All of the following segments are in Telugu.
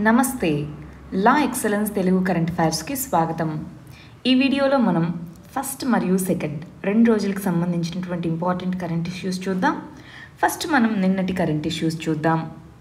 నమస్తే లా ఎక్సలెన్స్ తెలుగు కరెంట్ అఫైర్స్కి స్వాగతం ఈ వీడియోలో మనం ఫస్ట్ మరియు సెకండ్ రెండు రోజులకు సంబంధించినటువంటి ఇంపార్టెంట్ కరెంట్ ఇష్యూస్ చూద్దాం ఫస్ట్ మనం నిన్నటి కరెంట్ ఇష్యూస్ చూద్దాం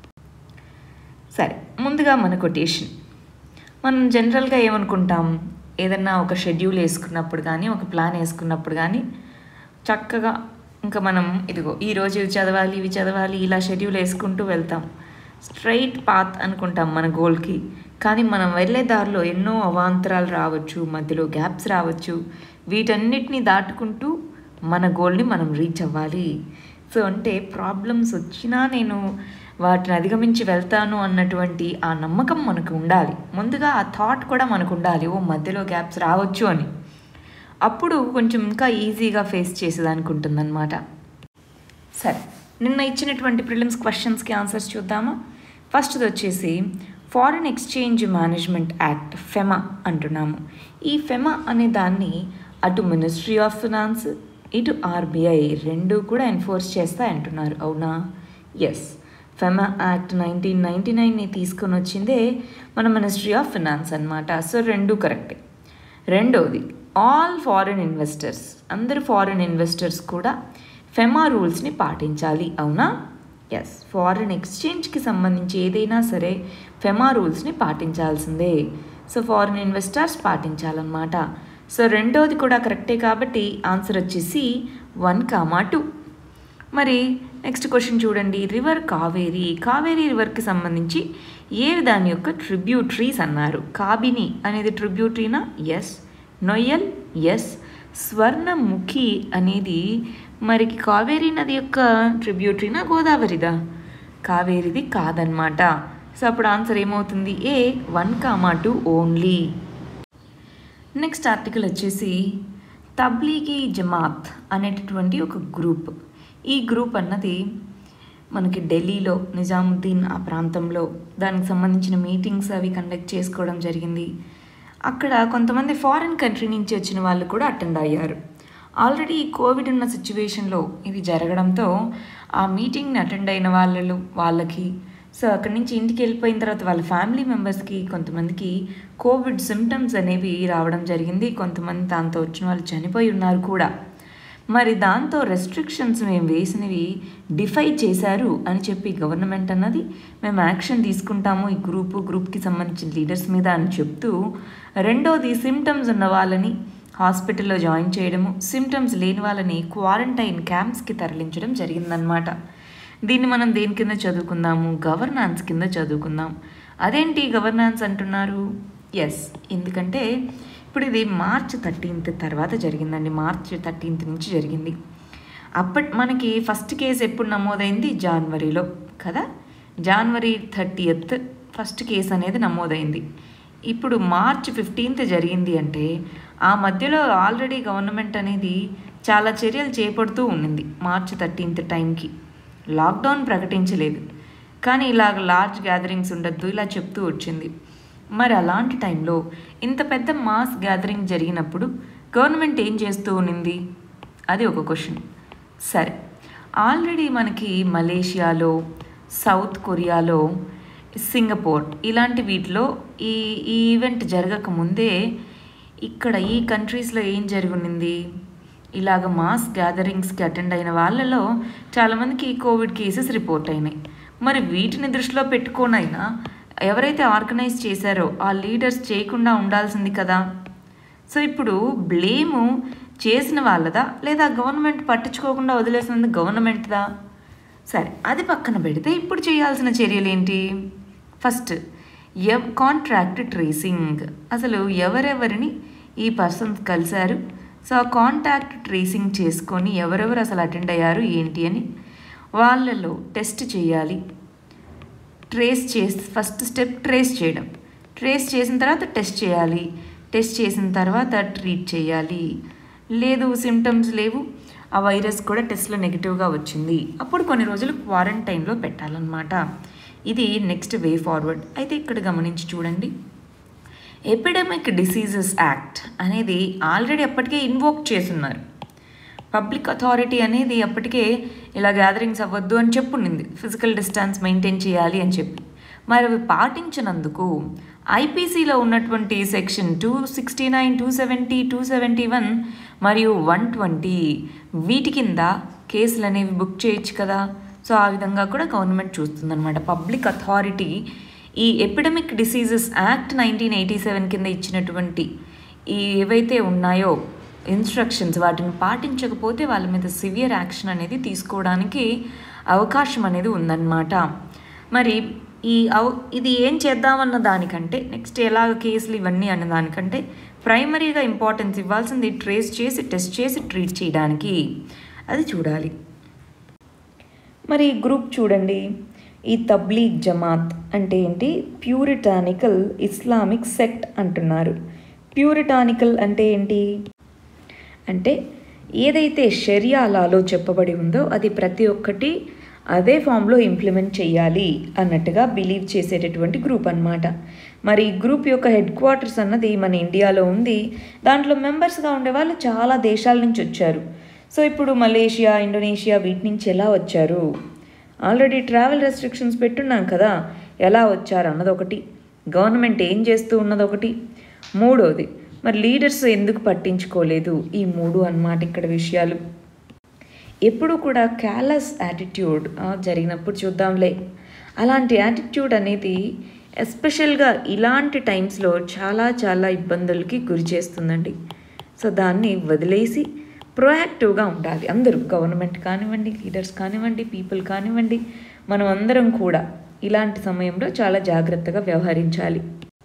సరే ముందుగా మన కొటేషన్ మనం జనరల్గా ఏమనుకుంటాం ఏదన్నా ఒక షెడ్యూల్ వేసుకున్నప్పుడు కానీ ఒక ప్లాన్ వేసుకున్నప్పుడు కానీ చక్కగా ఇంకా మనం ఇదిగో ఈరోజు ఇవి చదవాలి ఇవి చదవాలి ఇలా షెడ్యూల్ వేసుకుంటూ వెళ్తాం స్ట్రైట్ పాత్ అనుకుంటాం మన గోల్కి కానీ మనం వెళ్ళే దారిలో ఎన్నో అవాంతరాలు రావచ్చు మధ్యలో గ్యాప్స్ రావచ్చు వీటన్నిటిని దాటుకుంటూ మన గోల్ని మనం రీచ్ అవ్వాలి సో అంటే ప్రాబ్లమ్స్ వచ్చినా నేను వాటిని అధిగమించి వెళ్తాను అన్నటువంటి ఆ నమ్మకం మనకు ఉండాలి ముందుగా ఆ థాట్ కూడా మనకు ఉండాలి ఓ మధ్యలో గ్యాప్స్ రావచ్చు అని అప్పుడు కొంచెం ఇంకా ఈజీగా ఫేస్ చేసేదానికి ఉంటుందన్నమాట సరే నిన్న ఇచ్చినటువంటి ప్రిలిమ్స్ క్వశ్చన్స్కి ఆన్సర్స్ చూద్దామా ఫస్ట్ది వచ్చేసి foreign exchange management act FEMA అంటున్నాము ఈ ఫెమా అనే దాన్ని అటు మినిస్ట్రీ ఆఫ్ ఫినాన్స్ ఇటు ఆర్బీఐ రెండు కూడా ఎన్ఫోర్స్ చేస్తాయి అంటున్నారు అవునా yes FEMA act nineteen ninety నైన్ని తీసుకొని వచ్చిందే మన మినిస్ట్రీ ఆఫ్ ఫినాన్స్ అనమాట సో రెండు కరెక్టే రెండవది ఆల్ ఫారిన్ ఇన్వెస్టర్స్ అందరు ఫారిన్ ఇన్వెస్టర్స్ కూడా ఫెమా రూల్స్ని పాటించాలి అవునా ఎస్ ఫారిన్ ఎక్స్చేంజ్కి సంబంధించి ఏదైనా సరే ఫెమా రూల్స్ని పాటించాల్సిందే సో ఫారిన్ ఇన్వెస్టర్స్ పాటించాలన్నమాట సో రెండోది కూడా కరెక్టే కాబట్టి ఆన్సర్ వచ్చేసి వన్ కామా టూ మరి నెక్స్ట్ క్వశ్చన్ చూడండి రివర్ కావేరి కావేరీ రివర్కి సంబంధించి ఏవి దాని యొక్క ట్రిబ్యూటరీస్ అన్నారు కాబిని అనేది ట్రిబ్యూటరీనా ఎస్ నొయ్యల్ ఎస్ స్వర్ణముఖి అనేది మరి కావేరీ నది యొక్క ట్రిబ్యూటరీనా గోదావరిదా కావేరిది కాదనమాట సో అప్పుడు ఆన్సర్ ఏమవుతుంది A one comma two only next article వచ్చేసి తబ్లీగీ జమాత్ అనేటటువంటి ఒక గ్రూప్ ఈ గ్రూప్ అన్నది మనకి ఢిల్లీలో నిజాముద్దీన్ ఆ ప్రాంతంలో దానికి సంబంధించిన మీటింగ్స్ అవి కండక్ట్ చేసుకోవడం జరిగింది అక్కడ కొంతమంది ఫారిన్ కంట్రీ నుంచి వచ్చిన వాళ్ళు కూడా అటెండ్ అయ్యారు ఆల్రెడీ కోవిడ్ ఉన్న సిచ్యువేషన్లో ఇది జరగడంతో ఆ మీటింగ్ని అటెండ్ అయిన వాళ్ళు వాళ్ళకి సో అక్కడి నుంచి ఇంటికి వెళ్ళిపోయిన తర్వాత వాళ్ళ ఫ్యామిలీ మెంబర్స్కి కొంతమందికి కోవిడ్ సిమ్టమ్స్ అనేవి రావడం జరిగింది కొంతమంది దాంతో వచ్చిన వాళ్ళు చనిపోయి ఉన్నారు కూడా మరి దాంతో రెస్ట్రిక్షన్స్ మేము వేసినవి డిఫై చేశారు అని చెప్పి గవర్నమెంట్ అన్నది మేము యాక్షన్ తీసుకుంటాము ఈ గ్రూపు గ్రూప్కి సంబంధించిన లీడర్స్ మీద అని చెప్తూ రెండోది సిమ్టమ్స్ ఉన్న వాళ్ళని హాస్పిటల్లో జాయిన్ చేయడము సిమ్టమ్స్ లేని వాళ్ళని క్వారంటైన్ క్యాంప్స్కి తరలించడం జరిగిందనమాట దీన్ని మనం దేని కింద చదువుకుందాము గవర్నాన్స్ కింద చదువుకుందాం అదేంటి గవర్నాన్స్ అంటున్నారు ఎస్ ఎందుకంటే ఇప్పుడు ఇది మార్చ్ థర్టీన్త్ తర్వాత జరిగిందండి మార్చ్ థర్టీన్త్ నుంచి జరిగింది అప్పటి మనకి ఫస్ట్ కేసు ఎప్పుడు నమోదైంది జనవరిలో కదా జనవరి థర్టీయత్ ఫస్ట్ కేసు అనేది నమోదైంది ఇప్పుడు మార్చ్ ఫిఫ్టీన్త్ జరిగింది అంటే ఆ మధ్యలో ఆల్రెడీ గవర్నమెంట్ అనేది చాలా చర్యలు చేపడుతూ ఉండింది మార్చ్ థర్టీన్త్ టైంకి లాక్డౌన్ ప్రకటించలేదు కానీ ఇలాగ లార్జ్ గ్యాదరింగ్స్ ఉండొద్దు ఇలా చెప్తూ వచ్చింది మరి అలాంటి టైంలో ఇంత పెద్ద మాస్ గ్యాదరింగ్ జరిగినప్పుడు గవర్నమెంట్ ఏం చేస్తూ ఉన్నింది అది ఒక క్వశ్చన్ సరే ఆల్రెడీ మనకి మలేషియాలో సౌత్ కొరియాలో సింగపూర్ ఇలాంటి వీటిలో ఈ ఈ ఈవెంట్ జరగకముందే ఇక్కడ ఈ కంట్రీస్లో ఏం జరిగింది ఇలాగ మాస్ గ్యాదరింగ్స్కి అటెండ్ అయిన వాళ్ళలో చాలామందికి కోవిడ్ కేసెస్ రిపోర్ట్ అయినాయి మరి వీటిని దృష్టిలో పెట్టుకోనైనా ఎవరైతే ఆర్గనైజ్ చేశారో ఆ లీడర్స్ చేయకుండా ఉండాల్సింది కదా సో ఇప్పుడు బ్లేము చేసిన వాళ్ళదా లేదా గవర్నమెంట్ పట్టించుకోకుండా వదిలేసినది గవర్నమెంట్దా సరే అది పక్కన పెడితే ఇప్పుడు చేయాల్సిన చర్యలు ఏంటి ఫస్ట్ ఎవ్ కాంట్రాక్ట్ ట్రేసింగ్ అసలు ఎవరెవరిని ఈ పర్సన్స్ కలిశారు సో ఆ కాంటాక్ట్ ట్రేసింగ్ చేసుకొని ఎవరెవరు అసలు అటెండ్ అయ్యారు ఏంటి అని వాళ్ళలో టెస్ట్ చేయాలి ట్రేస్ చేసి ఫస్ట్ స్టెప్ ట్రేస్ చేయడం ట్రేస్ చేసిన తర్వాత టెస్ట్ చేయాలి టెస్ట్ చేసిన తర్వాత ట్రీట్ చేయాలి లేదు సిమ్టమ్స్ లేవు ఆ వైరస్ కూడా టెస్ట్లో నెగిటివ్గా వచ్చింది అప్పుడు కొన్ని రోజులు క్వారంటైన్లో పెట్టాలన్నమాట ఇది నెక్స్ట్ వే ఫార్వర్డ్ అయితే ఇక్కడ గమనించి చూడండి ఎపిడమిక్ డిసీజెస్ యాక్ట్ అనేది ఆల్రెడీ అప్పటికే ఇన్వోక్ చేస్తున్నారు పబ్లిక్ అథారిటీ అనేది అప్పటికే ఇలా గ్యాదరింగ్స్ అవ్వద్దు అని చెప్పుండింది ఫిజికల్ డిస్టెన్స్ మెయింటైన్ చేయాలి అని చెప్పి మరి అవి పాటించినందుకు ఐపీసీలో ఉన్నటువంటి section two sixty nine two seventy two seventy one మరియు వన్ ట్వంటీ వీటి కింద కేసులు అనేవి బుక్ చేయొచ్చు కదా సో ఆ విధంగా కూడా గవర్నమెంట్ చూస్తుందన్నమాట పబ్లిక్ అథారిటీ ఈ epidemic diseases act nineteen eighty seven కింద ఇచ్చినటువంటి ఈ ఏవైతే ఉన్నాయో ఇన్స్ట్రక్షన్స్ వాటిని పాటించకపోతే వాళ్ళ మీద సివియర్ యాక్షన్ అనేది తీసుకోవడానికి అవకాశం అనేది ఉందన్నమాట మరి ఈ అవ ఇది ఏం చేద్దామన్న దానికంటే నెక్స్ట్ ఎలాగ కేసులు ఇవన్నీ అన్న దానికంటే ప్రైమరీగా ఇంపార్టెన్స్ ఇవ్వాల్సింది ట్రేస్ చేసి టెస్ట్ చేసి ట్రీట్ చేయడానికి అది చూడాలి మరి ఈ గ్రూప్ చూడండి ఈ తబ్లీగ్ జమాత్ అంటే ఏంటి ప్యూరిటానికల్ ఇస్లామిక్ సెక్ట్ అంటున్నారు ప్యూరిటానికల్ అంటే ఏంటి అంటే ఏదైతే షరియా లాలో చెప్పబడి ఉందో అది ప్రతి ఒక్కటి అదే ఫామ్లో ఇంప్లిమెంట్ చేయాలి అన్నట్టుగా బిలీవ్ చేసేటటువంటి గ్రూప్ అన్నమాట మరి ఈ గ్రూప్ యొక్క హెడ్ క్వార్టర్స్ అన్నది మన ఇండియాలో ఉంది దాంట్లో మెంబర్స్గా ఉండే వాళ్ళు చాలా దేశాల నుంచి వచ్చారు సో ఇప్పుడు మలేషియా ఇండోనేషియా వీటి నుంచి ఎలా వచ్చారు ఆల్రెడీ ట్రావెల్ రెస్ట్రిక్షన్స్ పెట్టున్నాం కదా ఎలా వచ్చారు అన్నది ఒకటి గవర్నమెంట్ ఏం చేస్తూ ఉన్నది ఒకటి మూడోది మరి లీడర్స్ ఎందుకు పట్టించుకోలేదు ఈ మూడు అన్నమాట ఇక్కడ విషయాలు ఎప్పుడు కూడా క్యాలస్ యాటిట్యూడ్ జరిగినప్పుడు చూద్దాంలే అలాంటి యాటిట్యూడ్ అనేది ఎస్పెషల్గా ఇలాంటి టైమ్స్లో చాలా చాలా ఇబ్బందులకి గురి చేస్తుందండి సో దాన్ని వదిలేసి ప్రొయాక్టివ్గా ఉండాలి అందరూ గవర్నమెంట్ కానివ్వండి లీడర్స్ కానివ్వండి పీపుల్ కానివ్వండి మనం అందరం కూడా ఇలాంటి సమయంలో చాలా జాగ్రత్తగా వ్యవహరించాలి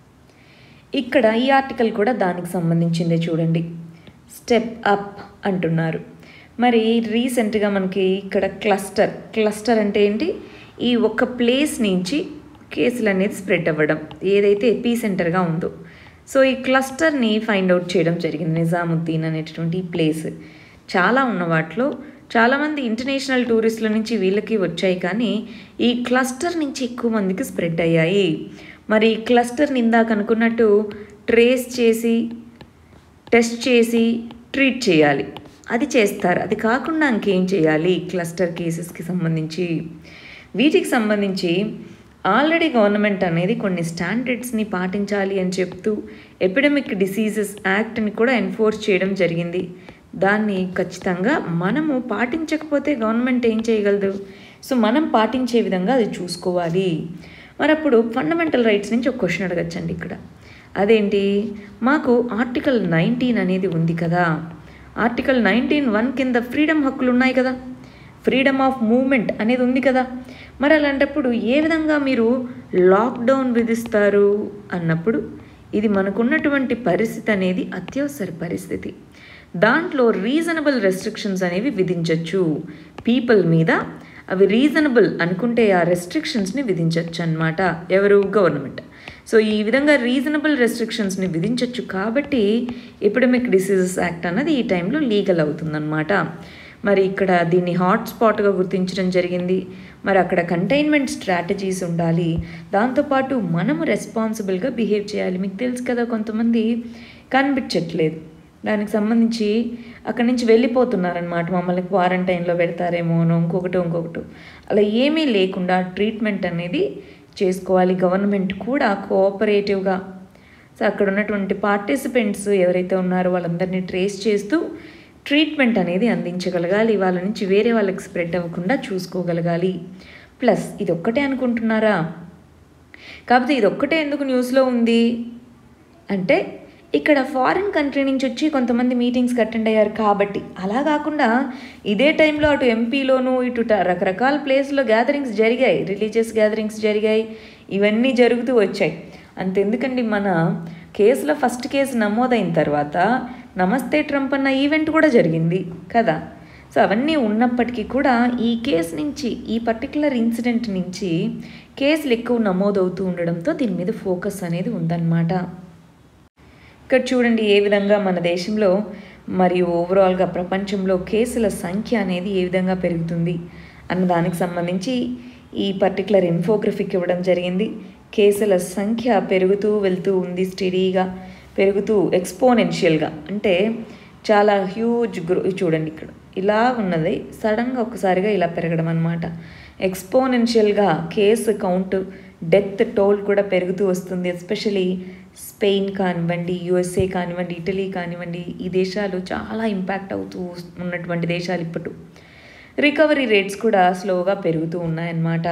ఇక్కడ ఈ ఆర్టికల్ కూడా దానికి సంబంధించిందే చూడండి స్టెప్ అప్ అంటున్నారు మరి రీసెంట్గా మనకి ఇక్కడ క్లస్టర్ క్లస్టర్ అంటే ఏంటి ఈ ఒక్క ప్లేస్ నుంచి కేసులు అనేది స్ప్రెడ్ అవ్వడం ఏదైతే ఎపీ సెంటర్గా ఉందో సో ఈ క్లస్టర్ని ఫైండ్ అవుట్ చేయడం జరిగింది నిజాముద్దీన్ అనేటటువంటి ఈ ప్లేస్ చాలా ఉన్న వాటిలో చాలామంది ఇంటర్నేషనల్ టూరిస్టుల నుంచి వీళ్ళకి వచ్చాయి కానీ ఈ క్లస్టర్ నుంచి ఎక్కువ మందికి స్ప్రెడ్ అయ్యాయి మరి ఈ క్లస్టర్ని ఇందాక అనుకున్నట్టు ట్రేస్ చేసి టెస్ట్ చేసి ట్రీట్ చేయాలి అది చేస్తారు అది కాకుండా ఇంకేం చేయాలి క్లస్టర్ కేసెస్కి సంబంధించి వీటికి సంబంధించి ఆల్రెడీ గవర్నమెంట్ అనేది కొన్ని స్టాండర్డ్స్ని పాటించాలి అని చెప్తూ ఎపిడమిక్ డిసీజెస్ యాక్ట్ని కూడా ఎన్ఫోర్స్ చేయడం జరిగింది దాన్ని ఖచ్చితంగా మనము పాటించకపోతే గవర్నమెంట్ ఏం చేయగలదు సో మనం పాటించే విధంగా అది చూసుకోవాలి మరి అప్పుడు ఫండమెంటల్ రైట్స్ నుంచి ఒక క్వశ్చన్ అడగచ్చండి ఇక్కడ అదేంటి మాకు ఆర్టికల్ నైన్టీన్ అనేది ఉంది కదా ఆర్టికల్ నైన్టీన్ వన్ కింద ఫ్రీడమ్ హక్కులు ఉన్నాయి కదా ఫ్రీడమ్ ఆఫ్ మూమెంట్ అనేది ఉంది కదా మరి అలాంటప్పుడు ఏ విధంగా మీరు లాక్డౌన్ విధిస్తారు అన్నప్పుడు ఇది మనకున్నటువంటి పరిస్థితి అనేది అత్యవసర పరిస్థితి దాంట్లో రీజనబుల్ రెస్ట్రిక్షన్స్ అనేవి విధించవచ్చు పీపుల్ మీద అవి రీజనబుల్ అనుకుంటే ఆ రెస్ట్రిక్షన్స్ని విధించవచ్చు అనమాట ఎవరు గవర్నమెంట్ సో ఈ విధంగా రీజనబుల్ రెస్ట్రిక్షన్స్ని విధించవచ్చు కాబట్టి ఎపిడమిక్ డిసీజెస్ యాక్ట్ అన్నది ఈ టైంలో లీగల్ అవుతుందన్నమాట మరి ఇక్కడ దీన్ని హాట్స్పాట్గా గుర్తించడం జరిగింది మరి అక్కడ కంటైన్మెంట్ స్ట్రాటజీస్ ఉండాలి దాంతోపాటు మనము రెస్పాన్సిబుల్గా బిహేవ్ చేయాలి మీకు తెలుసు కదా కొంతమంది కనిపించట్లేదు దానికి సంబంధించి అక్కడి నుంచి వెళ్ళిపోతున్నారనమాట మమ్మల్ని క్వారంటైన్లో పెడతారేమోనో ఇంకొకటి ఇంకొకటి అలా ఏమీ లేకుండా ట్రీట్మెంట్ అనేది చేసుకోవాలి గవర్నమెంట్ కూడా కోఆపరేటివ్గా సో అక్కడ ఉన్నటువంటి పార్టిసిపెంట్స్ ఎవరైతే ఉన్నారో వాళ్ళందరినీ ట్రేస్ చేస్తూ ట్రీట్మెంట్ అనేది అందించగలగాలి వాళ్ళ నుంచి వేరే వాళ్ళకి స్ప్రెడ్ అవ్వకుండా చూసుకోగలగాలి ప్లస్ ఇది ఒక్కటే అనుకుంటున్నారా కాకపోతే ఇది ఒక్కటే ఎందుకు న్యూస్లో ఉంది అంటే ఇక్కడ ఫారిన్ కంట్రీ నుంచి వచ్చి కొంతమంది మీటింగ్స్కి అటెండ్ అయ్యారు కాబట్టి అలా కాకుండా ఇదే టైంలో అటు ఎంపీలోను ఇటు ట- రకరకాల ప్లేస్లో గ్యాదరింగ్స్ జరిగాయి రిలీజియస్ గ్యాదరింగ్స్ జరిగాయి ఇవన్నీ జరుగుతూ వచ్చాయి అంతెందుకండి మన కేసులో ఫస్ట్ కేసు నమోదైన తర్వాత నమస్తే ట్రంప్ అన్న ఈవెంట్ కూడా జరిగింది కదా సో అవన్నీ ఉన్నప్పటికీ కూడా ఈ కేసు నుంచి ఈ పర్టికులర్ ఇన్సిడెంట్ నుంచి కేసులు ఎక్కువ నమోదవుతూ ఉండడంతో దీని మీద ఫోకస్ అనేది ఉందన్నమాట ఇక్కడ చూడండి ఏ విధంగా మన దేశంలో మరియు ఓవరాల్గా ప్రపంచంలో కేసుల సంఖ్య అనేది ఏ విధంగా పెరుగుతుంది అన్న దానికి సంబంధించి ఈ పర్టికులర్ ఇన్ఫోగ్రఫిక్ ఇవ్వడం జరిగింది కేసుల సంఖ్య పెరుగుతూ వెళ్తూ ఉంది స్టడీగా పెరుగుతూ ఎక్స్పోనెన్షియల్గా అంటే చాలా హ్యూజ్ గ్రో చూడండి ఇక్కడ ఇలా ఉన్నది సడన్గా ఒక్కసారిగా ఇలా పెరగడం అనమాట ఎక్స్పోనెన్షియల్గా కేసు కౌంట్ డెత్ టోల్ కూడా పెరుగుతూ వస్తుంది ఎస్పెషలీ స్పెయిన్ కానివ్వండి యుఎస్ఏ కానివ్వండి ఇటలీ కానివ్వండి ఈ దేశాలు చాలా ఇంపాక్ట్ అవుతూ ఉన్నటువంటి దేశాలు ఇప్పుడు రికవరీ రేట్స్ కూడా స్లోగా పెరుగుతూ ఉన్నాయన్నమాట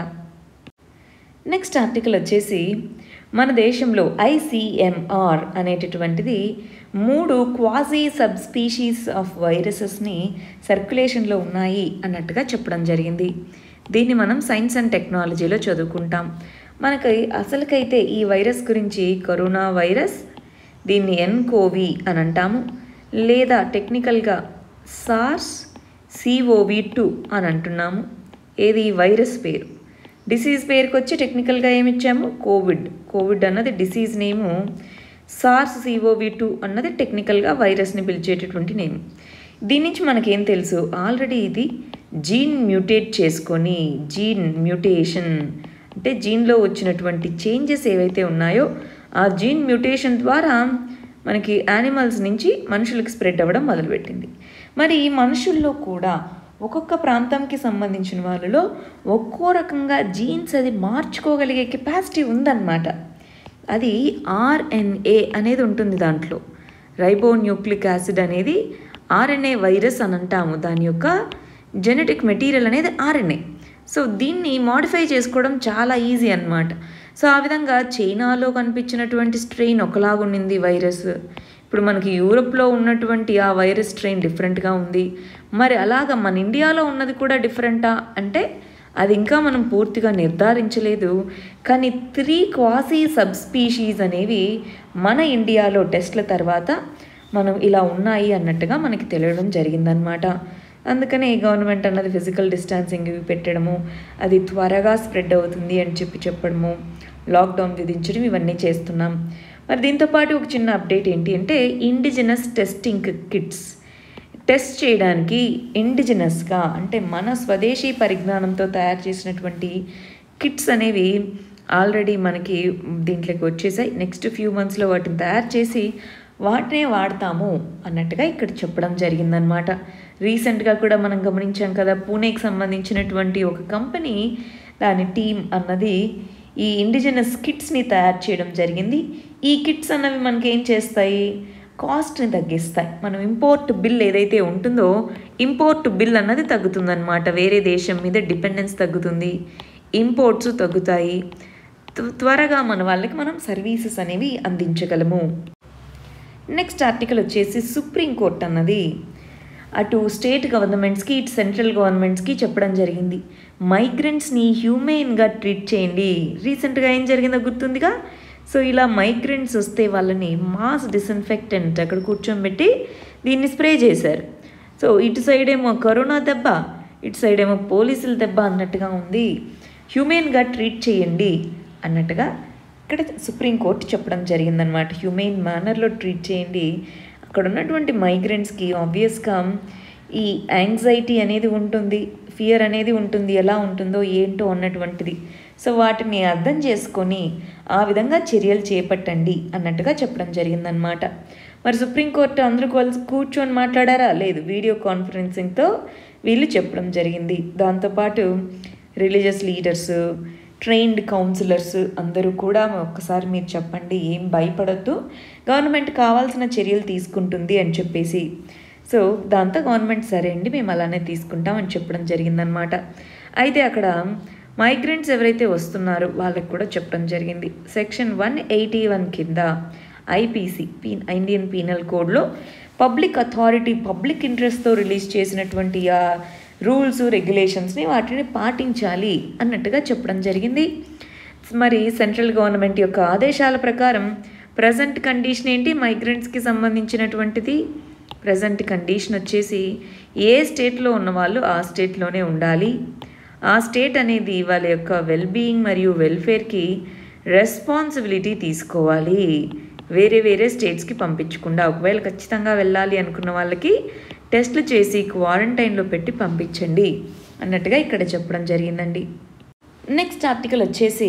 నెక్స్ట్ ఆర్టికల్ వచ్చేసి మన దేశంలో ఐసీఎంఆర్ అనేటటువంటిది మూడు క్వాజీ సబ్ స్పీషీస్ ఆఫ్ వైరసెస్ని సర్క్యులేషన్లో ఉన్నాయి అన్నట్టుగా చెప్పడం జరిగింది దీన్ని మనం సైన్స్ అండ్ టెక్నాలజీలో చదువుకుంటాం మనకి అసలుకైతే ఈ వైరస్ గురించి కరోనా వైరస్ దీన్ని ఎన్కోవి అని అంటాము లేదా టెక్నికల్గా సార్స్ సిఓవి టూ అని అంటున్నాము ఏది వైరస్ పేరు డిసీజ్ పేరుకి వచ్చి టెక్నికల్గా ఏమి ఇచ్చాము కోవిడ్ కోవిడ్ అన్నది disease name SARS CoV two అన్నది టెక్నికల్గా వైరస్ని పిలిచేటటువంటి నేమ్ దీని నుంచి మనకేం తెలుసు ఆల్రెడీ ఇది జీన్ మ్యూటేట్ చేసుకొని జీన్ మ్యూటేషన్ అంటే జీన్లో వచ్చినటువంటి చేంజెస్ ఏవైతే ఉన్నాయో ఆ జీన్ మ్యూటేషన్ ద్వారా మనకి యానిమల్స్ నుంచి మనుషులకు స్ప్రెడ్ అవ్వడం మొదలుపెట్టింది మరి ఈ మనుషుల్లో కూడా ఒక్కొక్క ప్రాంతంకి సంబంధించిన వాళ్ళలో ఒక్కో రకంగా జీన్స్ అది మార్చుకోగలిగే కెపాసిటీ ఉందన్నమాట అది ఆర్ఎన్ఏ అనేది ఉంటుంది దాంట్లో రైబోన్యూక్లిక్ యాసిడ్ అనేది ఆర్ఎన్ఏ వైరస్ అని అంటాము దాని యొక్క జెనెటిక్ మెటీరియల్ అనేది ఆర్ఎన్ఏ సో దీన్ని మాడిఫై చేసుకోవడం చాలా ఈజీ అన్నమాట సో ఆ విధంగా చైనాలో కనిపించినటువంటి స్ట్రెయిన్ ఒకలాగుండింది వైరస్ ఇప్పుడు మనకి యూరోప్లో ఉన్నటువంటి ఆ వైరస్ స్ట్రెయిన్ డిఫరెంట్గా ఉంది మరి అలాగ మన ఇండియాలో ఉన్నది కూడా డిఫరెంటా అంటే అది ఇంకా మనం పూర్తిగా నిర్ధారించలేదు కానీ త్రీ క్వాసీ సబ్ స్పీషీస్ అనేవి మన ఇండియాలో టెస్ట్ల తర్వాత మనం ఇలా ఉన్నాయి అన్నట్టుగా మనకి తెలియడం జరిగిందనమాట అందుకనే గవర్నమెంట్ అన్నది ఫిజికల్ డిస్టాన్సింగ్ ఇవి పెట్టడము అది త్వరగా స్ప్రెడ్ అవుతుంది అని చెప్పి చెప్పడము లాక్డౌన్ విధించడం ఇవన్నీ చేస్తున్నాం మరి దీంతోపాటు ఒక చిన్న అప్డేట్ ఏంటి అంటే ఇండిజినస్ టెస్టింగ్ కిట్స్ టెస్ట్ చేయడానికి ఇండిజినస్గా అంటే మన స్వదేశీ పరిజ్ఞానంతో తయారు చేసినటువంటి కిట్స్ అనేవి ఆల్రెడీ మనకి దీంట్లోకి వచ్చేసాయి నెక్స్ట్ ఫ్యూ మంత్స్లో వాటిని తయారు చేసి వాటినే వాడతాము అన్నట్టుగా ఇక్కడ చెప్పడం జరిగిందనమాట రీసెంట్గా కూడా మనం గమనించాం కదా పూణేకి సంబంధించినటువంటి ఒక కంపెనీ దాని టీం అన్నది ఈ ఇండిజినస్ కిట్స్ని తయారు చేయడం జరిగింది ఈ కిట్స్ అన్నవి మనకి ఏం చేస్తాయి కాస్ట్ని తగ్గిస్తాయి మనం ఇంపోర్ట్ బిల్ ఏదైతే ఉంటుందో ఇంపోర్ట్ బిల్ అన్నది తగ్గుతుందన్నమాట వేరే దేశం మీద డిపెండెన్స్ తగ్గుతుంది ఇంపోర్ట్స్ తగ్గుతాయి త్వరగా మన వాళ్ళకి మనం సర్వీసెస్ అనేవి అందించగలము నెక్స్ట్ ఆర్టికల్ వచ్చేసి సుప్రీంకోర్టు అన్నది అటు స్టేట్ గవర్నమెంట్స్కి ఇటు సెంట్రల్ గవర్నమెంట్స్కి చెప్పడం జరిగింది మైగ్రెంట్స్ని హ్యూమెన్గా ట్రీట్ చేయండి రీసెంట్గా ఏం జరిగిందో గుర్తుందిగా సో ఇలా మైగ్రెంట్స్ వస్తే వాళ్ళని మాస్ డిస్ఇన్ఫెక్టెంట్ అక్కడ కూర్చోబెట్టి దీన్ని స్ప్రే చేశారు సో ఇటు సైడ్ ఏమో కరోనా దెబ్బ ఇటు సైడ్ ఏమో పోలీసుల దెబ్బ అన్నట్టుగా ఉంది హ్యూమెన్గా ట్రీట్ చేయండి అన్నట్టుగా ఇక్కడ సుప్రీంకోర్టు చెప్పడం జరిగిందనమాట హ్యూమెన్ మేనర్లో ట్రీట్ చేయండి అక్కడ ఉన్నటువంటి మైగ్రెంట్స్కి ఆబ్వియస్గా ఈ యాంగ్జైటీ అనేది ఉంటుంది ఫియర్ అనేది ఉంటుంది ఎలా ఉంటుందో ఏంటో అన్నటువంటిది సో వాటిని అర్థం చేసుకొని ఆ విధంగా చర్యలు చేపట్టండి అన్నట్టుగా చెప్పడం జరిగిందనమాట మరి సుప్రీంకోర్టు అందరూ కలిసి కూర్చొని మాట్లాడారా లేదు వీడియో కాన్ఫరెన్సింగ్తో వీళ్ళు చెప్పడం జరిగింది దాంతోపాటు రిలీజియస్ లీడర్స్ ట్రైన్డ్ కౌన్సిలర్స్ అందరూ కూడా ఒక్కసారి మీరు చెప్పండి ఏం భయపడద్దు గవర్నమెంట్ కావాల్సిన చర్యలు తీసుకుంటుంది అని చెప్పేసి సో దాంతో గవర్నమెంట్ సరే అండి మేము అలానే తీసుకుంటాం అని చెప్పడం జరిగిందనమాట అయితే అక్కడ మైగ్రెంట్స్ ఎవరైతే వస్తున్నారో వాళ్ళకి కూడా చెప్పడం జరిగింది సెక్షన్ వన్ ఎయిటీ వన్ కింద ఐపీసీ పీ ఇండియన్ పీనల్ కోడ్లో పబ్లిక్ అథారిటీ పబ్లిక్ ఇంట్రెస్ట్తో రిలీజ్ చేసినటువంటి ఆ రూల్స్ రెగ్యులేషన్స్ని వాటిని పాటించాలి అన్నట్టుగా చెప్పడం జరిగింది మరి సెంట్రల్ గవర్నమెంట్ యొక్క ఆదేశాల ప్రకారం ప్రజెంట్ కండిషన్ ఏంటి మైగ్రెంట్స్కి సంబంధించినటువంటిది ప్రజెంట్ కండిషన్ వచ్చేసి ఏ స్టేట్లో ఉన్న వాళ్ళు ఆ స్టేట్లోనే ఉండాలి ఆ స్టేట్ అనేది వాళ్ళ యొక్క వెల్బీయింగ్ మరియు వెల్ఫేర్కి రెస్పాన్సిబిలిటీ తీసుకోవాలి వేరే వేరే స్టేట్స్కి పంపించకుండా ఒకవేళ ఖచ్చితంగా వెళ్ళాలి అనుకున్న వాళ్ళకి టెస్ట్లు చేసి క్వారంటైన్లో పెట్టి పంపించండి అన్నట్టుగా ఇక్కడ చెప్పడం జరిగిందండి నెక్స్ట్ ఆర్టికల్ వచ్చేసి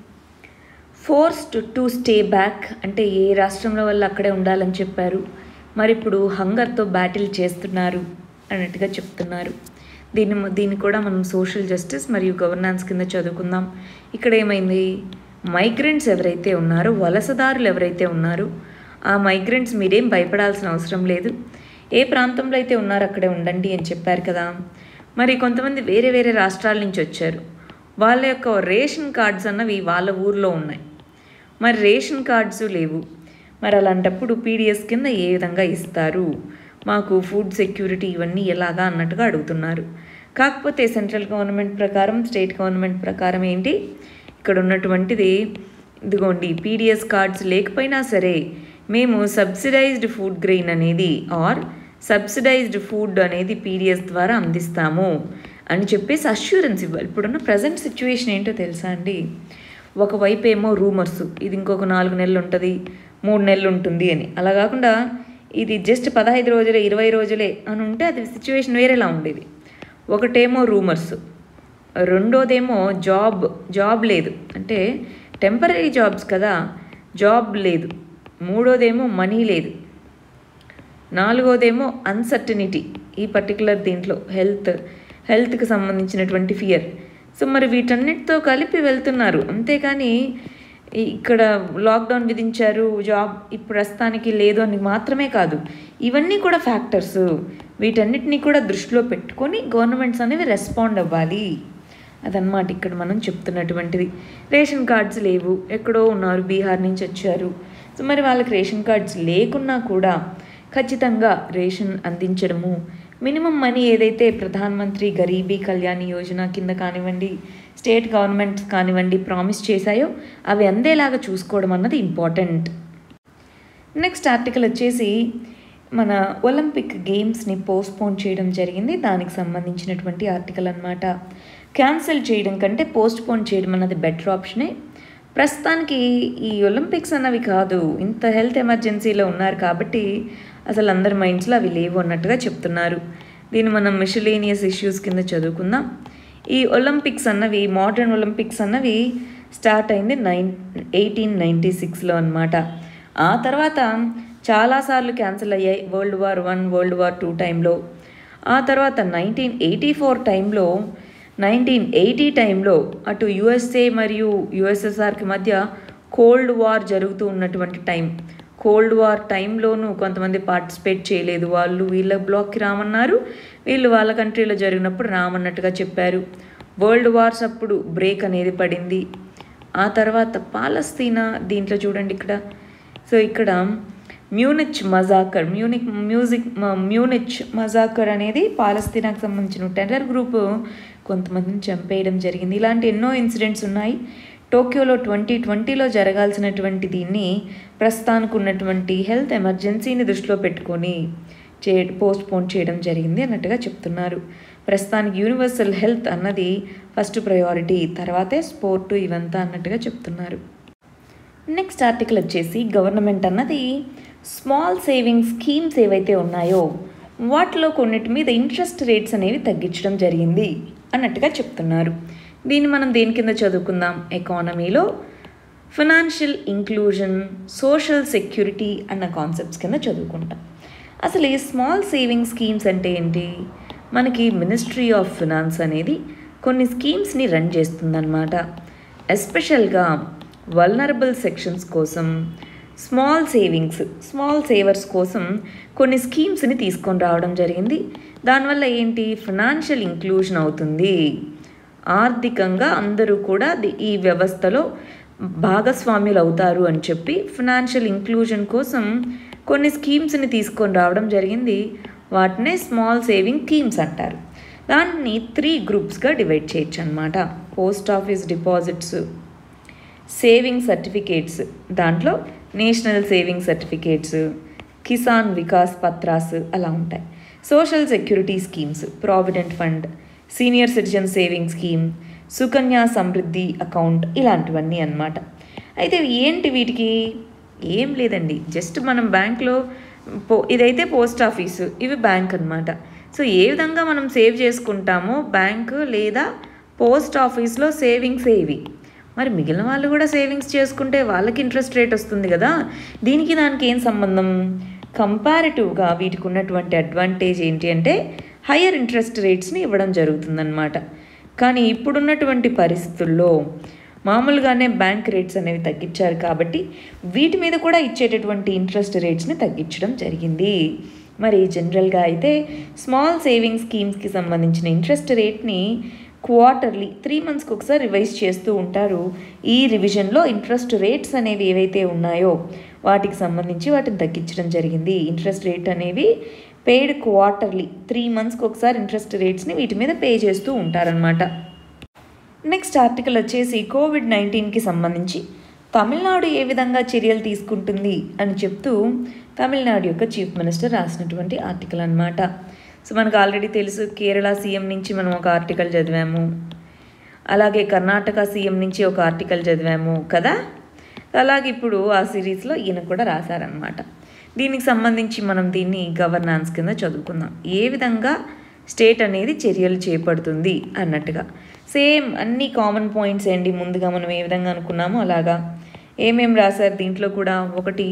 ఫోర్స్డ్ టు స్టే బ్యాక్ అంటే ఏ రాష్ట్రంలో వాళ్ళు అక్కడే ఉండాలని చెప్పారు మరి ఇప్పుడు హంగర్తో బ్యాటిల్ చేస్తున్నారు అన్నట్టుగా చెప్తున్నారు దీన్ని దీన్ని కూడా మనం సోషల్ జస్టిస్ మరియు గవర్నాన్స్ కింద చదువుకుందాం ఇక్కడ ఏమైంది మైగ్రెంట్స్ ఎవరైతే ఉన్నారో వలసదారులు ఎవరైతే ఉన్నారో ఆ మైగ్రెంట్స్ మీరేం భయపడాల్సిన అవసరం లేదు ఏ ప్రాంతంలో అయితే ఉన్నారో అక్కడే ఉండండి అని చెప్పారు కదా మరి కొంతమంది వేరే వేరే రాష్ట్రాల నుంచి వచ్చారు వాళ్ళ యొక్క రేషన్ కార్డ్స్ అన్నవి వాళ్ళ ఊర్లో ఉన్నాయి మరి రేషన్ కార్డ్స్ లేవు మరి అలాంటప్పుడు పీడిఎస్ కింద ఏ విధంగా ఇస్తారు మాకు ఫుడ్ సెక్యూరిటీ ఇవన్నీ ఎలాగా అన్నట్టుగా అడుగుతున్నారు కాకపోతే సెంట్రల్ గవర్నమెంట్ ప్రకారం స్టేట్ గవర్నమెంట్ ప్రకారం ఏంటి ఇక్కడ ఉన్నటువంటిది ఇదిగోండి పీడిఎస్ కార్డ్స్ లేకపోయినా సరే మేము సబ్సిడైజ్డ్ ఫుడ్ గ్రెయిన్ అనేది ఆర్ సబ్సిడైజ్డ్ ఫుడ్ అనేది పీడిఎస్ ద్వారా అందిస్తాము అని చెప్పేసి అష్యూరెన్స్ ఇవ్వాలి ఇప్పుడున్న ప్రజెంట్ సిచ్యువేషన్ ఏంటో తెలుసా అండి ఒకవైపు ఏమో రూమర్స్ ఇది ఇంకొక నాలుగు నెలలు ఉంటుంది మూడు నెలలు ఉంటుంది అని అలా కాకుండా ఇది జస్ట్ పదహైదు రోజులే ఇరవై రోజులే అని ఉంటే అది సిచ్యువేషన్ వేరేలా ఉండేది ఒకటేమో రూమర్స్ రెండోదేమో జాబ్ జాబ్ లేదు అంటే టెంపరీ జాబ్స్ కదా జాబ్ లేదు మూడోదేమో మనీ లేదు నాలుగోదేమో అన్సర్టనిటీ ఈ పర్టికులర్ దీంట్లో హెల్త్ హెల్త్కి సంబంధించినటువంటి ఫియర్ సో మరి వీటన్నిటితో కలిపి వెళ్తున్నారు అంతేకాని ఇక్కడ లాక్డౌన్ విధించారు జాబ్ ఇప్పుడు ప్రస్తుతానికి లేదు అని మాత్రమే కాదు ఇవన్నీ కూడా ఫ్యాక్టర్స్ వీటన్నిటిని కూడా దృష్టిలో పెట్టుకొని గవర్నమెంట్స్ అనేవి రెస్పాండ్ అవ్వాలి అదనమాట ఇక్కడ మనం చెప్తున్నటువంటిది రేషన్ కార్డ్స్ లేవు ఎక్కడో ఉన్నారు బీహార్ నుంచి వచ్చారు సో మరి వాళ్ళకి రేషన్ కార్డ్స్ లేకున్నా కూడా ఖచ్చితంగా రేషన్ అందించడము మినిమం మనీ ఏదైతే ప్రధాన్ మంత్రి గరీబీ కళ్యాణ్ యోజన కింద కానివ్వండి స్టేట్ గవర్నమెంట్స్ కానివ్వండి ప్రామిస్ చేశాయో అవి అందేలాగా చూసుకోవడం అన్నది ఇంపార్టెంట్ నెక్స్ట్ ఆర్టికల్ వచ్చేసి మన ఒలింపిక్ గేమ్స్ని పోస్ట్పోన్ చేయడం జరిగింది దానికి సంబంధించినటువంటి ఆర్టికల్ అనమాట క్యాన్సిల్ చేయడం కంటే పోస్ట్పోన్ చేయడం అన్నది బెటర్ ఆప్షనే ప్రస్తుతానికి ఈ ఒలింపిక్స్ అన్నవి కాదు ఇంత హెల్త్ ఎమర్జెన్సీలో ఉన్నారు కాబట్టి అసలు అందరి మైండ్స్లో అవి లేవు అన్నట్టుగా చెప్తున్నారు దీన్ని మనం మిషలేనియస్ ఇష్యూస్ కింద చదువుకుందాం ఈ ఒలింపిక్స్ అన్నవి మోడర్న్ ఒలింపిక్స్ అన్నవి స్టార్ట్ అయింది నైన్ ఎయిటీన్ నైంటీ సిక్స్లో అనమాట ఆ తర్వాత చాలాసార్లు క్యాన్సిల్ అయ్యాయి world war one world war two టైంలో ఆ తర్వాత నైన్టీన్ ఎయిటీ ఫోర్ టైంలో నైన్టీన్ ఎయిటీ టైంలో అటు యుఎస్ఏ మరియు యుఎస్ఎస్ఆర్కి మధ్య కోల్డ్ వార్ జరుగుతూ ఉన్నటువంటి టైం కోల్డ్ వార్ టైంలోనూ కొంతమంది పార్టిసిపేట్ చేయలేదు వాళ్ళు వీళ్ళ బ్లాక్కి రామన్నారు వీళ్ళు వాళ్ళ కంట్రీలో జరిగినప్పుడు రామన్నట్టుగా చెప్పారు వరల్డ్ వార్స్ అప్పుడు బ్రేక్ అనేది పడింది ఆ తర్వాత పాలస్తీనా దీంట్లో చూడండి ఇక్కడ సో ఇక్కడ Munich massacre Munich music Munich massacre అనేది పాలస్తీనాకు సంబంధించిన టెర్రర్ గ్రూప్ కొంతమందిని చంపేయడం జరిగింది ఇలాంటి ఎన్నో ఇన్సిడెంట్స్ ఉన్నాయి టోక్యోలో ట్వంటీ ట్వంటీలో జరగాల్సినటువంటి దీన్ని ప్రస్తుతానికి ఉన్నటువంటి హెల్త్ ఎమర్జెన్సీని దృష్టిలో పెట్టుకొని చే పోస్ట్ పోన్ చేయడం జరిగింది అన్నట్టుగా చెప్తున్నారు ప్రస్తుతానికి యూనివర్సల్ హెల్త్ అన్నది ఫస్ట్ ప్రయారిటీ తర్వాతే స్పోర్టు ఇవంతా అన్నట్టుగా చెప్తున్నారు నెక్స్ట్ ఆర్టికల్ వచ్చేసి గవర్నమెంట్ అన్నది స్మాల్ సేవింగ్ స్కీమ్స్ ఏవైతే ఉన్నాయో వాటిలో కొన్నిటి మీద ఇంట్రెస్ట్ రేట్స్ అనేవి తగ్గించడం జరిగింది అన్నట్టుగా చెప్తున్నారు దీన్ని మనం దేని కింద చదువుకుందాం ఎకానమీలో ఫినాన్షియల్ ఇంక్లూజన్ సోషల్ సెక్యూరిటీ అన్న కాన్సెప్ట్స్ కింద చదువుకుంటాం అసలు ఈ స్మాల్ సేవింగ్ స్కీమ్స్ అంటే ఏంటి మనకి మినిస్ట్రీ ఆఫ్ ఫినాన్స్ అనేది కొన్ని స్కీమ్స్ని రన్ చేస్తుందన్నమాట ఎస్పెషల్గా వల్నరబుల్ సెక్షన్స్ కోసం స్మాల్ సేవింగ్స్ స్మాల్ సేవర్స్ కోసం కొన్ని స్కీమ్స్ని తీసుకొని రావడం జరిగింది దానివల్ల ఏంటి ఫినాన్షియల్ ఇంక్లూజన్ అవుతుంది ఆర్థికంగా అందరూ కూడా ది- ఈ వ్యవస్థలో భాగస్వామ్యులు అవుతారు అని చెప్పి ఫినాన్షియల్ ఇంక్లూజన్ కోసం కొన్ని స్కీమ్స్ని తీసుకొని రావడం జరిగింది వాటినే స్మాల్ సేవింగ్ స్కీమ్స్ అంటారు దాన్ని త్రీ గ్రూప్స్గా డివైడ్ చేయొచ్చు అనమాట post office deposits saving certificates దాంట్లో national saving certificates Kisan Vikas పత్రాస్ అలా ఉంటాయి social security schemes provident fund senior citizen saving scheme Sukanya Samriddhi account ఇలాంటివన్నీ అన్నమాట అయితే ఏంటి వీటికి ఏం లేదండి జస్ట్ మనం బ్యాంక్లో పో ఇదైతే పోస్ట్ ఆఫీసు ఇవి బ్యాంక్ అన్నమాట సో ఏ విధంగా మనం సేవ్ చేసుకుంటామో బ్యాంక్ లేదా పోస్ట్ ఆఫీస్లో సేవింగ్స్ ఏవి మరి మిగిలిన వాళ్ళు కూడా సేవింగ్స్ చేసుకుంటే వాళ్ళకి ఇంట్రెస్ట్ రేట్ వస్తుంది కదా దీనికి దానికి ఏం సంబంధం కంపారిటివ్గా వీటికి ఉన్నటువంటి అడ్వాంటేజ్ ఏంటి అంటే హయ్యర్ ఇంట్రెస్ట్ రేట్స్ని ఇవ్వడం జరుగుతుందన్నమాట కానీ ఇప్పుడున్నటువంటి పరిస్థితుల్లో మామూలుగానే బ్యాంక్ రేట్స్ అనేవి తగ్గించారు కాబట్టి వీటి మీద కూడా ఇచ్చేటటువంటి ఇంట్రెస్ట్ రేట్స్ని తగ్గించడం జరిగింది మరి జనరల్గా అయితే స్మాల్ సేవింగ్ స్కీమ్స్కి సంబంధించిన ఇంట్రెస్ట్ రేట్ని క్వార్టర్లీ త్రీ మంత్స్కి ఒకసారి రివైజ్ చేస్తూ ఉంటారు ఈ రివిజన్లో ఇంట్రెస్ట్ రేట్స్ అనేవి ఏవైతే ఉన్నాయో వాటికి సంబంధించి వాటిని తగ్గించడం జరిగింది ఇంట్రెస్ట్ రేట్ అనేవి పేడ్ క్వార్టర్లీ త్రీ మంత్స్కి ఒకసారి ఇంట్రెస్ట్ రేట్స్ని వీటి మీద పే చేస్తూ ఉంటారనమాట నెక్స్ట్ ఆర్టికల్ వచ్చేసి కోవిడ్ నైన్టీన్కి సంబంధించి తమిళనాడు ఏ విధంగా చర్యలు తీసుకుంటుంది అని చెప్తూ తమిళనాడు యొక్క చీఫ్ మినిస్టర్ రాసినటువంటి ఆర్టికల్ అనమాట సో మనకు ఆల్రెడీ తెలుసు కేరళ సీఎం నుంచి మనం ఒక ఆర్టికల్ చదివాము అలాగే కర్ణాటక సీఎం నుంచి ఒక ఆర్టికల్ చదివాము కదా అలాగే ఇప్పుడు ఆ సిరీస్లో ఈయన కూడా రాశారనమాట దీనికి సంబంధించి మనం దీన్ని గవర్నాన్స్ కింద చదువుకుందాం ఏ విధంగా స్టేట్ అనేది చర్యలు చేపడుతుంది అన్నట్టుగా సేమ్ అన్ని కామన్ పాయింట్స్ ఏంటి ముందుగా మనం ఏ విధంగా అనుకున్నామో అలాగా ఏమేం రాశారు దీంట్లో కూడా ఒకటి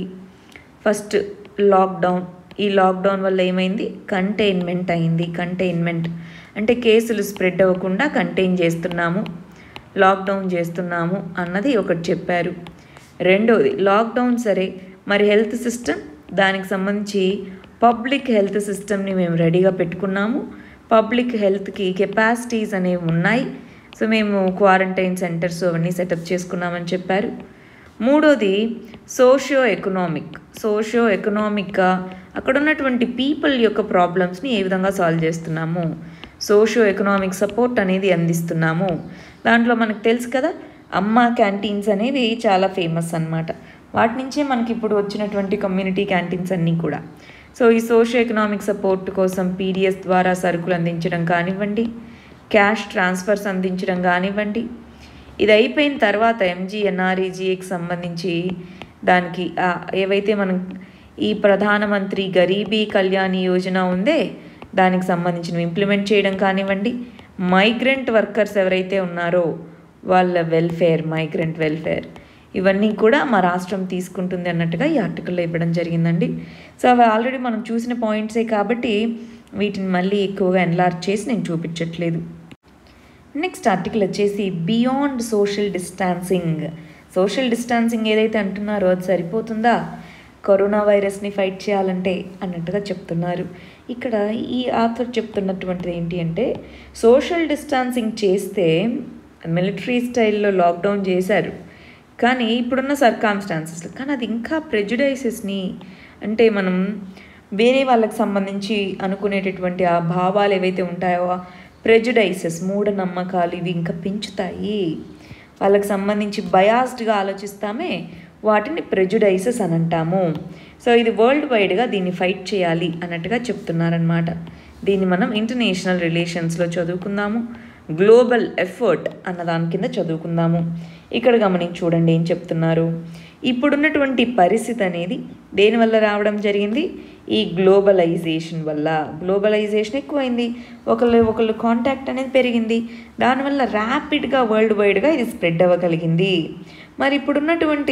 ఫస్ట్ లాక్డౌన్ ఈ లాక్డౌన్ వల్ల ఏమైంది కంటైన్మెంట్ అయింది కంటైన్మెంట్ అంటే కేసులు స్ప్రెడ్ అవ్వకుండా కంటైన్ చేస్తున్నాము లాక్డౌన్ చేస్తున్నాము అన్నది ఒకటి చెప్పారు రెండోది లాక్డౌన్ సరే మరి హెల్త్ సిస్టమ్ దానికి సంబంధించి పబ్లిక్ హెల్త్ సిస్టమ్ని మేము రెడీగా పెట్టుకున్నాము పబ్లిక్ హెల్త్కి కెపాసిటీస్ అనేవి ఉన్నాయి సో మేము క్వారంటైన్ సెంటర్స్ అవన్నీ సెటప్ చేసుకున్నామని చెప్పారు మూడోది సోషియో ఎకనామిక్ సోషియో ఎకనామిక్గా అక్కడ ఉన్నటువంటి పీపుల్ యొక్క ప్రాబ్లమ్స్ని ఏ విధంగా సాల్వ్ చేస్తున్నాము సోషియో ఎకనామిక్ సపోర్ట్ అనేది అందిస్తున్నాము దాంట్లో మనకు తెలుసు కదా అమ్మ క్యాంటీన్స్ అనేవి చాలా ఫేమస్ అన్నమాట వాటి నుంచే మనకి ఇప్పుడు వచ్చినటువంటి కమ్యూనిటీ క్యాంటీన్స్ అన్నీ కూడా సో ఈ సోషియో ఎకనామిక్ సపోర్ట్ కోసం పీడిఎస్ ద్వారా సరుకులు అందించడం కానివ్వండి క్యాష్ ట్రాన్స్ఫర్స్ అందించడం కానివ్వండి ఇది అయిపోయిన తర్వాత ఎంజీఎన్ఆర్ఈజీఏకి సంబంధించి దానికి ఆ ఏవైతే మనం ఈ ప్రధానమంత్రి గరీబీ కళ్యాణ్ యోజన ఉందే దానికి సంబంధించినవి ఇంప్లిమెంట్ చేయడం కానివ్వండి మైగ్రెంట్ వర్కర్స్ ఎవరైతే ఉన్నారో వాళ్ళ వెల్ఫేర్ మైగ్రెంట్ వెల్ఫేర్ ఇవన్నీ కూడా మా రాష్ట్రం తీసుకుంటుంది అన్నట్టుగా ఈ ఆర్టికల్లో ఇవ్వడం జరిగిందండి సో అవి ఆల్రెడీ మనం చూసిన పాయింట్సే కాబట్టి వీటిని మళ్ళీ ఎక్కువగా ఎన్లార్జ్ చేసి నేను చూపించట్లేదు నెక్స్ట్ ఆర్టికల్ వచ్చేసి beyond social distancing social distancing ఏదైతే అంటున్నారో అది సరిపోతుందా కరోనా వైరస్ని ఫైట్ చేయాలంటే అన్నట్టుగా చెప్తున్నారు ఇక్కడ ఈ ఆథర్ చెప్తున్నటువంటిది ఏంటి అంటే సోషల్ డిస్టాన్సింగ్ చేస్తే మిలిటరీ స్టైల్లో లాక్డౌన్ చేశారు కానీ ఇప్పుడున్న సర్కామ్స్టాన్సెస్ కానీ అది ఇంకా ప్రెజుడైసెస్ని అంటే మనం వేరే వాళ్ళకి సంబంధించి అనుకునేటటువంటి ఆ భావాలు ఏవైతే ఉంటాయో ప్రెజుడైసెస్ మూఢనమ్మకాలు ఇవి ఇంకా పెంచుతాయి వాళ్ళకి సంబంధించి బయాస్డ్గా ఆలోచిస్తామే వాటిని ప్రెజుడైసెస్ అని అంటాము సో ఇది వరల్డ్ వైడ్గా దీన్ని ఫైట్ చేయాలి అన్నట్టుగా చెప్తున్నారనమాట దీన్ని మనం ఇంటర్నేషనల్ రిలేషన్స్లో చదువుకుందాము గ్లోబల్ ఎఫర్ట్ అన్న దాని కింద చదువుకుందాము ఇక్కడ గమనించి చూడండి ఏం చెప్తున్నారు ఇప్పుడున్నటువంటి పరిస్థితి అనేది దేనివల్ల రావడం జరిగింది ఈ గ్లోబలైజేషన్ వల్ల గ్లోబలైజేషన్ ఎక్కువైంది ఒకళ్ళు ఒకళ్ళు కాంటాక్ట్ అనేది పెరిగింది దానివల్ల ర్యాపిడ్గా వరల్డ్ వైడ్గా ఇది స్ప్రెడ్ అవ్వగలిగింది మరి ఇప్పుడున్నటువంటి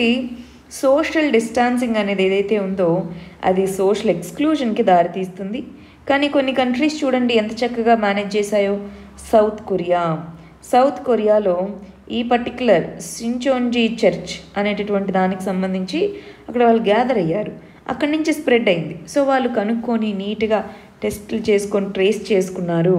సోషల్ డిస్టాన్సింగ్ అనేది ఏదైతే ఉందో అది సోషల్ ఎక్స్క్లూజన్కి దారితీస్తుంది కానీ కొన్ని కంట్రీస్ చూడండి ఎంత చక్కగా మేనేజ్ చేశాయో సౌత్ కొరియా సౌత్ కొరియాలో ఈ పర్టికులర్ సించోన్జీ చర్చ్ అనేటటువంటి దానికి సంబంధించి అక్కడ వాళ్ళు గ్యాదర్ అయ్యారు అక్కడి నుంచి స్ప్రెడ్ అయింది సో వాళ్ళు కనుక్కొని నీట్గా టెస్టులు చేసుకొని ట్రేస్ చేసుకున్నారు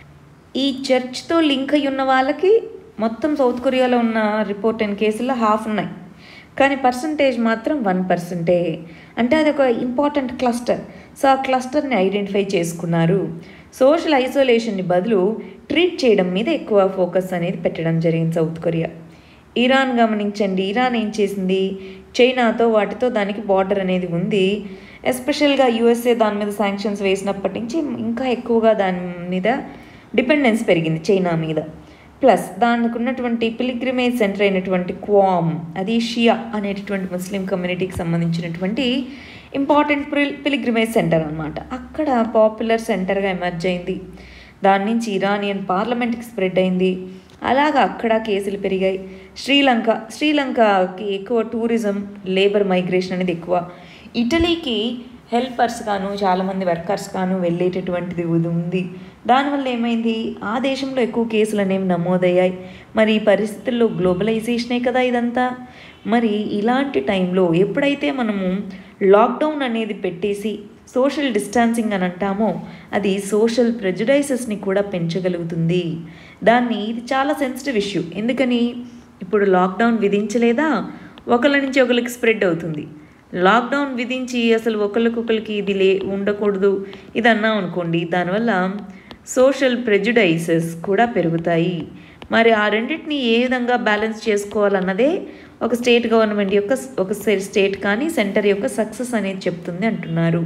ఈ చర్చ్తో లింక్ అయి ఉన్న వాళ్ళకి మొత్తం సౌత్ కొరియాలో ఉన్న రిపోర్ట్ అయిన కేసుల్లో హాఫ్ ఉన్నాయి కానీ పర్సంటేజ్ మాత్రం వన్ పర్సెంటే అంటే అది ఒక ఇంపార్టెంట్ క్లస్టర్ సో ఆ క్లస్టర్ని ఐడెంటిఫై చేసుకున్నారు సోషల్ ఐసోలేషన్ని బదులు ట్రీట్ చేయడం మీద ఎక్కువ ఫోకస్ అనేది పెట్టడం జరిగింది సౌత్ కొరియా ఇరాన్ గమనించండి ఇరాన్ ఏం చేసింది చైనాతో వాటితో దానికి బార్డర్ అనేది ఉంది ఎస్పెషల్గా యూఎస్ఏ దాని మీద శాంక్షన్స్ వేసినప్పటి నుంచి ఇంకా ఎక్కువగా దాని మీద డిపెండెన్స్ పెరిగింది చైనా మీద ప్లస్ దానికి ఉన్నటువంటి పిలిగ్రిమేజ్ సెంటర్ అయినటువంటి క్వామ్ అది షియా అనేటటువంటి ముస్లిం కమ్యూనిటీకి సంబంధించినటువంటి ఇంపార్టెంట్ పిలిగ్రిమేజ్ సెంటర్ అనమాట అక్కడ పాపులర్ సెంటర్గా ఎమర్జ్ అయింది దాని నుంచి ఇరానియన్ పార్లమెంట్కి స్ప్రెడ్ అయింది అలాగా అక్కడ కేసులు పెరిగాయి శ్రీలంక శ్రీలంకకి ఎక్కువ టూరిజం లేబర్ మైగ్రేషన్ అనేది ఎక్కువ ఇటలీకి హెల్పర్స్ గాను చాలామంది వర్కర్స్ గాను వెళ్ళేటటువంటిది ఇది ఉంది దానివల్ల ఏమైంది ఆ దేశంలో ఎక్కువ కేసులు అనేవి నమోదయ్యాయి మరి ఈ పరిస్థితుల్లో గ్లోబలైజేషనే కదా ఇదంతా మరి ఇలాంటి టైంలో ఎప్పుడైతే మనము లాక్డౌన్ అనేది పెట్టేసి సోషల్ డిస్టాన్సింగ్ అని అంటామో అది సోషల్ ప్రెజుడైసెస్ని కూడా పెంచగలుగుతుంది దాన్ని ఇది చాలా సెన్సిటివ్ ఇష్యూ ఎందుకని ఇప్పుడు లాక్డౌన్ విధించలేదా ఒకళ్ళ నుంచి ఒకరికి స్ప్రెడ్ అవుతుంది లాక్డౌన్ విధించి అసలు ఒకరికొకరికి ఇది లే ఉండకూడదు ఇది అన్నాం అనుకోండి దానివల్ల సోషల్ ప్రెజుడైసెస్ కూడా పెరుగుతాయి మరి ఆ రెండింటిని ఏ విధంగా బ్యాలెన్స్ చేసుకోవాలన్నదే ఒక స్టేట్ గవర్నమెంట్ యొక్క ఒక స్టేట్ కానీ సెంటర్ యొక్క సక్సెస్ అనేది చెప్తుంది అంటున్నారు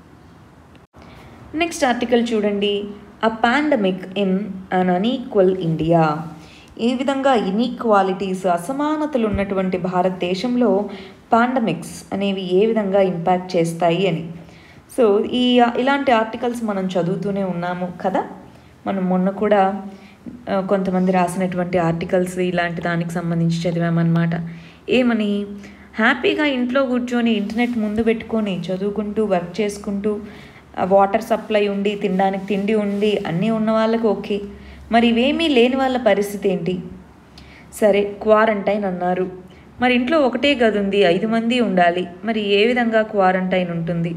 నెక్స్ట్ ఆర్టికల్ చూడండి a pandemic in an unequal India ఈ విధంగా ఇన్ఈక్వాలిటీస్ అసమానతలు ఉన్నటువంటి భారతదేశంలో పాండమిక్స్ అనేవి ఏ విధంగా ఇంపాక్ట్ చేస్తాయి అని సో ఈ ఇలాంటి ఆర్టికల్స్ మనం చదువుతూనే ఉన్నాము కదా మనం మొన్న కూడా ఆ, కొంతమంది రాసినటువంటి ఆర్టికల్స్ ఇలాంటి దానికి సంబంధించి చదివామన్నమాట ఏమని హ్యాపీగా ఇంట్లో కూర్చొని ఇంటర్నెట్ ముందు పెట్టుకొని చదువుకుంటూ వర్క్ చేసుకుంటూ ఆ వాటర్ సప్లై ఉండి తినడానికి తిండి ఉండి అన్నీ ఉన్న వాళ్ళకి ఓకే మరి ఇవేమీ లేని వాళ్ళ పరిస్థితి ఏంటి సరే క్వారంటైన్ అన్నారు మరి ఇంట్లో ఒకటే గది ఉంది ఐదు మంది ఉండాలి మరి ఏ విధంగా క్వారంటైన్ ఉంటుంది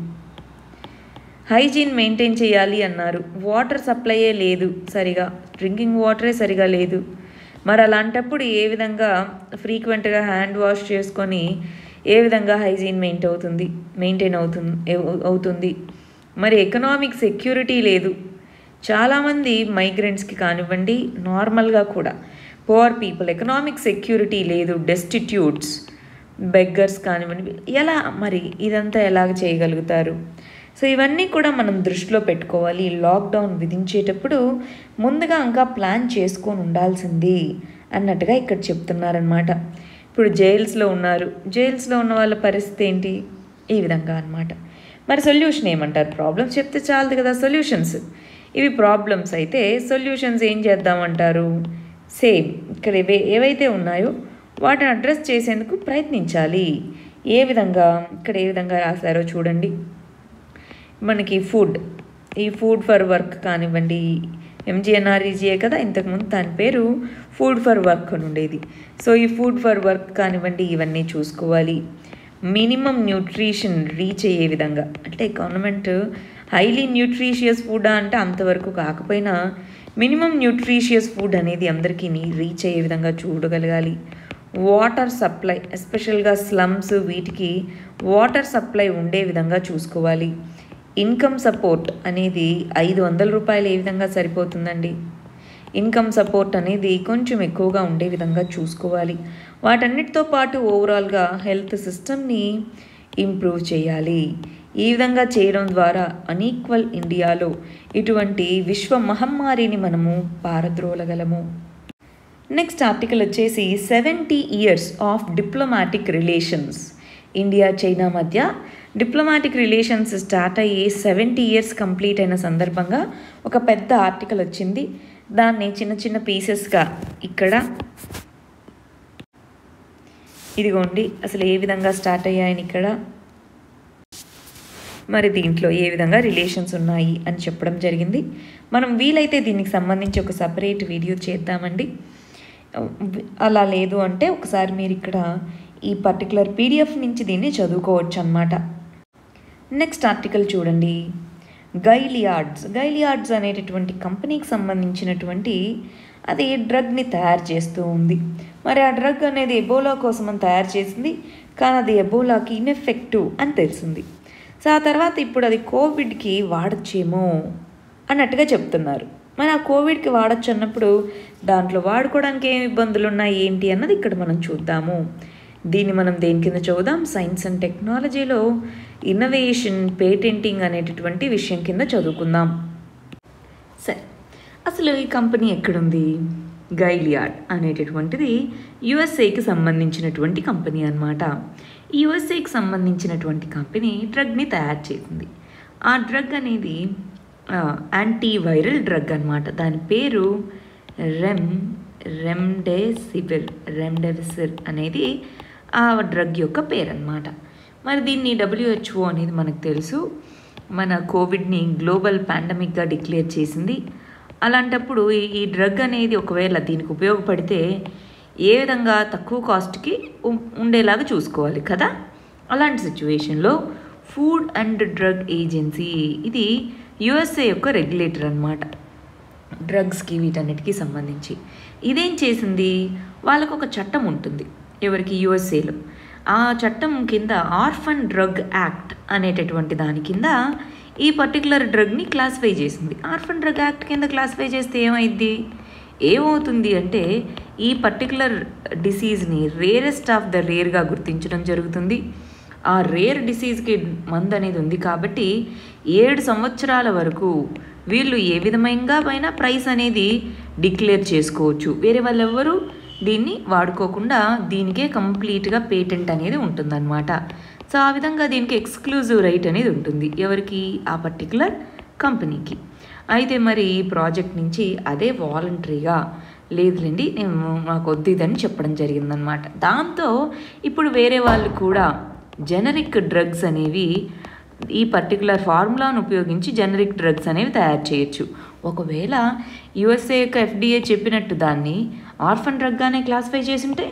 హైజీన్ మెయింటైన్ చేయాలి అన్నారు వాటర్ సప్లైయే లేదు సరిగా డ్రింకింగ్ వాటరే సరిగా లేదు మరి అలాంటప్పుడు ఏ విధంగా ఫ్రీక్వెంట్గా హ్యాండ్ వాష్ చేసుకొని ఏ విధంగా హైజీన్ మెయింట్ అవుతుంది మెయింటైన్ అవుతుంది అవుతుంది మరి ఎకనామిక్ సెక్యూరిటీ లేదు చాలామంది మైగ్రెంట్స్కి కానివ్వండి నార్మల్గా కూడా పువర్ పీపుల్ ఎకనామిక్ సెక్యూరిటీ లేదు డెస్టిట్యూట్స్ బెగ్గర్స్ కానివ్వండి ఎలా మరి ఇదంతా ఎలాగ చేయగలుగుతారు సో ఇవన్నీ కూడా మనం దృష్టిలో పెట్టుకోవాలి లాక్డౌన్ విధించేటప్పుడు ముందుగా ఇంకా ప్లాన్ చేసుకొని ఉండాల్సింది అన్నట్టుగా ఇక్కడ చెప్తున్నారనమాట ఇప్పుడు జైల్స్లో ఉన్నారు జైల్స్లో ఉన్న వాళ్ళ పరిస్థితి ఏంటి ఈ విధంగా అన్నమాట మరి సొల్యూషన్ ఏమంటారు ప్రాబ్లమ్స్ చెప్తే చాలదు కదా సొల్యూషన్స్ ఇవి ప్రాబ్లమ్స్ అయితే సొల్యూషన్స్ ఏం చేద్దామంటారు సేమ్ ఇక్కడ ఏవే ఏవైతే ఉన్నాయో వాటిని అడ్రస్ చేసేందుకు ప్రయత్నించాలి ఏ విధంగా ఇక్కడ ఏ విధంగా రాశారో చూడండి మనకి ఫుడ్ ఈ ఫుడ్ ఫర్ వర్క్ కానివ్వండి ఎంజిఎన్ఆర్ఈజీఏ కదా ఇంతకుముందు దాని పేరు ఫుడ్ ఫర్ వర్క్ అని ఉండేది సో ఈ ఫుడ్ ఫర్ వర్క్ కానివ్వండి ఇవన్నీ చూసుకోవాలి మినిమం న్యూట్రిషన్ రీచ్ అయ్యే విధంగా అంటే గవర్నమెంట్ హైలీ న్యూట్రిషియస్ ఫుడ్ అంటే అంతవరకు కాకపోయినా మినిమం న్యూట్రిషియస్ ఫుడ్ అనేది అందరికీ రీచ్ అయ్యే విధంగా చూడగలగాలి వాటర్ సప్లై ఎస్పెషల్గా స్లమ్స్ వీటికి వాటర్ సప్లై ఉండే విధంగా చూసుకోవాలి ఇన్కమ్ సపోర్ట్ అనేది ఐదు వందల రూపాయలు ఏ విధంగా సరిపోతుందండి ఇన్కమ్ సపోర్ట్ అనేది కొంచెం ఎక్కువగా ఉండే విధంగా చూసుకోవాలి వాటన్నిటితో పాటు ఓవరాల్గా హెల్త్ సిస్టమ్ని ఇంప్రూవ్ చేయాలి ఈ విధంగా చేయడం ద్వారా అన్ఈక్వల్ ఇండియాలో ఇటువంటి విశ్వ మహమ్మారిని మనము పారద్రోలగలము నెక్స్ట్ ఆర్టికల్ వచ్చేసి seventy years of diplomatic relations India China మధ్య డిప్లొమాటిక్ రిలేషన్స్ స్టార్ట్ అయ్యి సెవెంటీ ఇయర్స్ కంప్లీట్ అయిన సందర్భంగా ఒక పెద్ద ఆర్టికల్ వచ్చింది దాన్ని చిన్న చిన్న పీసెస్గా ఇక్కడ ఇదిగోండి అసలు ఏ విధంగా స్టార్ట్ అయ్యాయని ఇక్కడ మరి దీంట్లో ఏ విధంగా రిలేషన్స్ ఉన్నాయి అని చెప్పడం జరిగింది మనం వీలైతే దీనికి సంబంధించి ఒక సపరేట్ వీడియో చేద్దామండి అలా లేదు అంటే ఒకసారి మీరు ఇక్కడ ఈ పర్టికులర్ పీడిఎఫ్ నుంచి దీన్ని చదువుకోవచ్చు అనమాట నెక్స్ట్ ఆర్టికల్ చూడండి గైలియార్డ్స్ గైలియార్డ్స్ అనేటటువంటి కంపెనీకి సంబంధించినటువంటి అది డ్రగ్ని తయారు చేస్తూ ఉంది మరి ఆ డ్రగ్ అనేది ఎబోలా కోసం అని తయారు చేసింది కానీ అది ఎబోలాకి ఇన్ఎఫెక్టివ్ అని తెలిసింది సో ఆ తర్వాత ఇప్పుడు అది కోవిడ్కి వాడచ్చేమో అన్నట్టుగా చెప్తున్నారు మరి ఆ కోవిడ్కి వాడచ్చు అన్నప్పుడు దాంట్లో వాడుకోవడానికి ఏమి ఇబ్బందులు ఉన్నాయి ఏంటి అన్నది ఇక్కడ మనం చూద్దాము దీన్ని మనం దేని కింద చూద్దాం సైన్స్ అండ్ టెక్నాలజీలో ఇన్నోవేషన్ పేటెంటింగ్ అనేటటువంటి విషయం కింద చదువుకుందాం సరే అసలు ఈ కంపెనీ ఎక్కడుంది గైలియార్డ్ అనేటటువంటిది యుఎస్ఏకి సంబంధించినటువంటి కంపెనీ అనమాట ఈ యుఎస్ఏకి సంబంధించినటువంటి కంపెనీ డ్రగ్ని తయారు చేసింది ఆ డ్రగ్ అనేది యాంటీ వైరల్ డ్రగ్ అనమాట దాని పేరు రెమ్ రెమ్డెసివిర్ రెమ్డెసివిర్ అనేది ఆ డ్రగ్ యొక్క పేరు అనమాట మరి దీన్ని డబ్ల్యూహెచ్ఓ అనేది మనకు తెలుసు మన కోవిడ్ని గ్లోబల్ పాండమిక్గా డిక్లేర్ చేసింది అలాంటప్పుడు ఈ- ఈ డ్రగ్ అనేది ఒకవేళ దీనికి ఉపయోగపడితే ఏ విధంగా తక్కువ కాస్ట్కి ఉం- ఉండేలాగా చూసుకోవాలి కదా అలాంటి సిచ్యువేషన్లో ఫుడ్ అండ్ డ్రగ్ ఏజెన్సీ ఇది యుఎస్ఏ యొక్క రెగ్యులేటర్ అన్నమాట డ్రగ్స్కి వీటన్నిటికీ సంబంధించి ఇదేం చేసింది వాళ్ళకు ఒక చట్టం ఉంటుంది ఎవరికి యుఎస్ఏలో ఆ చట్టం కింద ఆర్ఫన్ డ్రగ్ యాక్ట్ అనేటటువంటి దాని కింద ఈ పర్టికులర్ డ్రగ్ని క్లాసిఫై చేసింది ఆర్ఫన్ డ్రగ్ యాక్ట్ కింద క్లాసిఫై చేస్తే ఏమైంది ఏమవుతుంది అంటే ఈ పర్టికులర్ డిసీజ్ని రేరెస్ట్ ఆఫ్ ద రేర్గా గుర్తించడం జరుగుతుంది ఆ రేర్ డిసీజ్కి మందు అనేది ఉంది కాబట్టి ఏడు సంవత్సరాల వరకు వీళ్ళు ఏ విధంగా పైన ప్రైస్ అనేది డిక్లేర్ చేసుకోవచ్చు వేరే వాళ్ళు ఎవ్వరు దీన్ని వాడుకోకుండా దీనికే కంప్లీట్గా పేటెంట్ అనేది ఉంటుందన్నమాట సో ఆ విధంగా దీనికి ఎక్స్క్లూజివ్ రైట్ అనేది ఉంటుంది ఎవరికి ఆ పర్టికులర్ కంపెనీకి అయితే మరి ఈ ప్రాజెక్ట్ నుంచి అదే వాలంటరీగా లేదులేండి నేను నాకు వద్దు ఇదని చెప్పడం జరిగిందనమాట దాంతో ఇప్పుడు వేరే వాళ్ళు కూడా జెనరిక్ డ్రగ్స్ అనేవి ఈ పర్టికులర్ ఫార్ములాను ఉపయోగించి జెనరిక్ డ్రగ్స్ అనేవి తయారు చేయొచ్చు ఒకవేళ యుఎస్ఏ యొక్క ఎఫ్డిఏ చెప్పినట్టు దాన్ని ఆర్ఫన్ డ్రగ్గానే క్లాసిఫై చేసింటే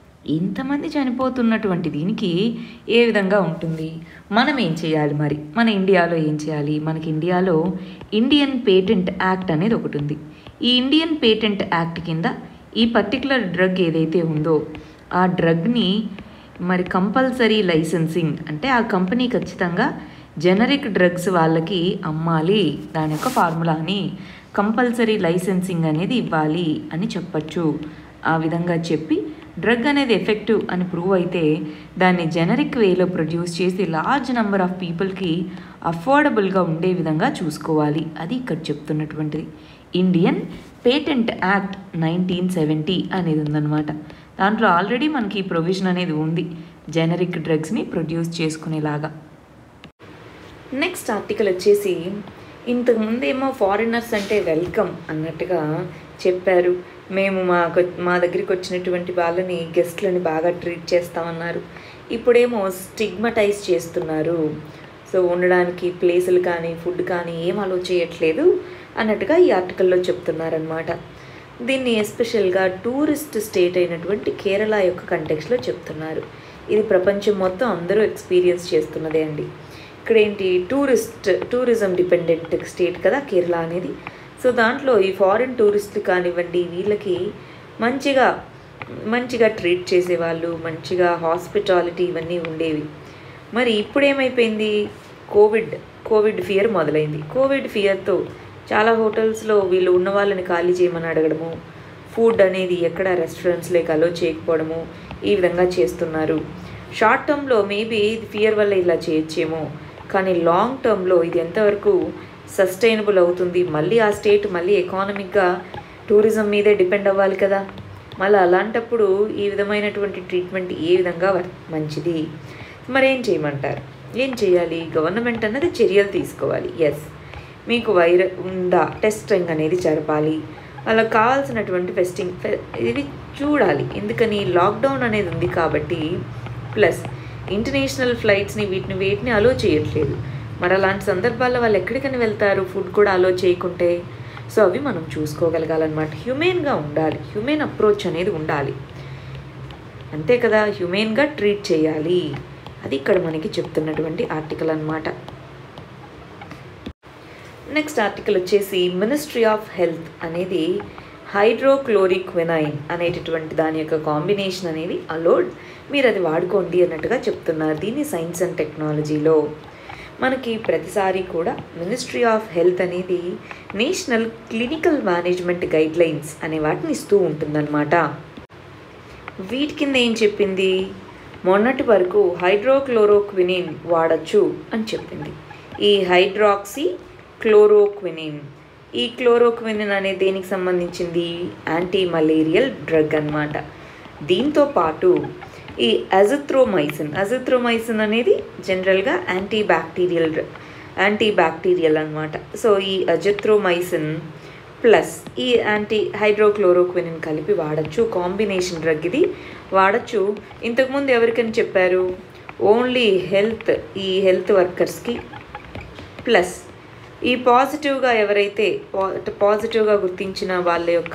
ఇంతమంది చనిపోతున్నటువంటి దీనికి ఏ విధంగా ఉంటుంది మనం ఏం చేయాలి మరి మన ఇండియాలో ఏం చేయాలి మనకి ఇండియాలో ఇండియన్ పేటెంట్ యాక్ట్ అనేది ఒకటి ఉంది ఈ ఇండియన్ పేటెంట్ యాక్ట్ కింద ఈ పర్టికులర్ డ్రగ్ ఏదైతే ఉందో ఆ డ్రగ్ని మరి కంపల్సరీ లైసెన్సింగ్ అంటే ఆ కంపెనీ ఖచ్చితంగా జెనరిక్ డ్రగ్స్ వాళ్ళకి అమ్మాలి దాని యొక్క ఫార్ములాని కంపల్సరీ లైసెన్సింగ్ అనేది ఇవ్వాలి అని చెప్పచ్చు ఆ విధంగా చెప్పి డ్రగ్ అనేది ఎఫెక్టివ్ అని ప్రూవ్ అయితే దాన్ని జెనరిక్ వేలో ప్రొడ్యూస్ చేసి లార్జ్ నెంబర్ ఆఫ్ పీపుల్కి అఫోర్డబుల్గా ఉండే విధంగా చూసుకోవాలి అది ఇక్కడ చెప్తున్నటువంటిది Indian patent act nineteen seventy అనేది ఉందన్నమాట దాంట్లో ఆల్రెడీ మనకి ఈ ప్రొవిజన్ అనేది ఉంది జెనరిక్ డ్రగ్స్ని ప్రొడ్యూస్ చేసుకునేలాగా నెక్స్ట్ ఆర్టికల్ వచ్చేసి ఇంతకు ముందేమో ఫారినర్స్ అంటే వెల్కమ్ అన్నట్టుగా చెప్పారు మేము మా మా దగ్గరికి వచ్చినటువంటి వాళ్ళని గెస్ట్లని బాగా ట్రీట్ చేస్తామన్నారు ఇప్పుడేమో స్టిగ్మటైజ్ చేస్తున్నారు సో ఉండడానికి ప్లేసులు కానీ ఫుడ్ కానీ ఏం అలో చేయట్లేదు అన్నట్టుగా ఈ ఆర్టికల్లో చెప్తున్నారనమాట దీన్ని ఎస్పెషల్గా టూరిస్ట్ స్టేట్ అయినటువంటి కేరళ యొక్క కంటెక్స్లో చెప్తున్నారు ఇది ప్రపంచం మొత్తం అందరూ ఎక్స్పీరియన్స్ చేస్తున్నదే అండి ఇక్కడ ఏంటి టూరిస్ట్ టూరిజం డిపెండెంట్ స్టేట్ కదా కేరళ అనేది సో దాంట్లో ఈ ఫారిన్ టూరిస్టులు కానివ్వండి వీళ్ళకి మంచిగా మంచిగా ట్రీట్ చేసేవాళ్ళు మంచిగా హాస్పిటాలిటీ ఇవన్నీ ఉండేవి మరి ఇప్పుడు ఏమైపోయింది కోవిడ్ కోవిడ్ ఫియర్ మొదలైంది కోవిడ్ ఫియర్తో చాలా హోటల్స్లో వీళ్ళు ఉన్న వాళ్ళని ఖాళీ చేయమని అడగడము ఫుడ్ అనేది ఎక్కడ రెస్టారెంట్స్లోకి అలో చేయకపోవడము ఈ విధంగా చేస్తున్నారు షార్ట్ టర్మ్లో మేబీ ఇది ఫియర్ వల్ల ఇలా చేయొచ్చేమో కానీ లాంగ్ టర్మ్లో ఇది ఎంతవరకు సస్టైనబుల్ అవుతుంది మళ్ళీ ఆ స్టేట్ మళ్ళీ ఎకానమిక్గా టూరిజం మీదే డిపెండ్ అవ్వాలి కదా మళ్ళీ అలాంటప్పుడు ఈ విధమైనటువంటి ట్రీట్మెంట్ ఏ విధంగా వ- మంచిది మరి ఏం చేయమంటారు ఏం చేయాలి గవర్నమెంట్ అన్నది చర్యలు తీసుకోవాలి ఎస్ మీకు వైర ఉందా టెస్టింగ్ అనేది జరపాలి వాళ్ళకి కావాల్సినటువంటి టెస్టింగ్ ఇది చూడాలి ఎందుకని లాక్డౌన్ అనేది ఉంది కాబట్టి ప్లస్ ఇంటర్నేషనల్ ఫ్లైట్స్ని వీటిని వేటిని అలో చేయట్లేదు మరి అలాంటి సందర్భాల్లో వాళ్ళు ఎక్కడికని వెళ్తారు ఫుడ్ కూడా అలో చేయకుంటే సో అవి మనం చూసుకోగలగాలన్నమాట హ్యూమెన్గా ఉండాలి హ్యూమెన్ అప్రోచ్ అనేది ఉండాలి అంతే కదా హ్యూమెన్గా ట్రీట్ చేయాలి అది ఇక్కడ మనకి చెప్తున్నటువంటి ఆర్టికల్ అన్నమాట నెక్స్ట్ ఆర్టికల్ వచ్చేసి మినిస్ట్రీ ఆఫ్ హెల్త్ అనేది హైడ్రోక్లోరిక్ వెనైన్ అనేటటువంటి దాని యొక్క కాంబినేషన్ అనేది అలోడ్ మీరు అది వాడుకోండి అన్నట్టుగా చెప్తున్నారు దీన్ని సైన్స్ అండ్ టెక్నాలజీలో మనకి ప్రతిసారి కూడా మినిస్ట్రీ ఆఫ్ హెల్త్ అనేది నేషనల్ క్లినికల్ మేనేజ్మెంట్ గైడ్లైన్స్ అనే వాటిని ఇస్తూ ఉంటుందన్నమాట వీటి కింద ఏం చెప్పింది మొన్నటి వరకు హైడ్రోక్లోరోక్వినిన్ వాడచ్చు అని చెప్పింది ఈ హైడ్రాక్సీ క్లోరోక్వినిన్ ఈ క్లోరోక్వినిన్ అనే దేనికి సంబంధించింది యాంటీ మలేరియల్ డ్రగ్ అన్నమాట దీంతో పాటు ఈ అజిత్రోమైసిన్ అజిత్రోమైసిన్ అనేది జనరల్గా యాంటీ బ్యాక్టీరియల్ యాంటీ బ్యాక్టీరియల్ అనమాట సో ఈ అజిత్రోమైసిన్ ప్లస్ ఈ యాంటీ హైడ్రోక్లోరోక్వినిన్ కలిపి వాడచ్చు కాంబినేషన్ డ్రగ్ ఇది వాడచ్చు ఇంతకుముందు ఎవరికని చెప్పారు ఓన్లీ హెల్త్ ఈ హెల్త్ వర్కర్స్కి ప్లస్ ఈ పాజిటివ్గా ఎవరైతే పాజిటివ్గా గుర్తించిన వాళ్ళ యొక్క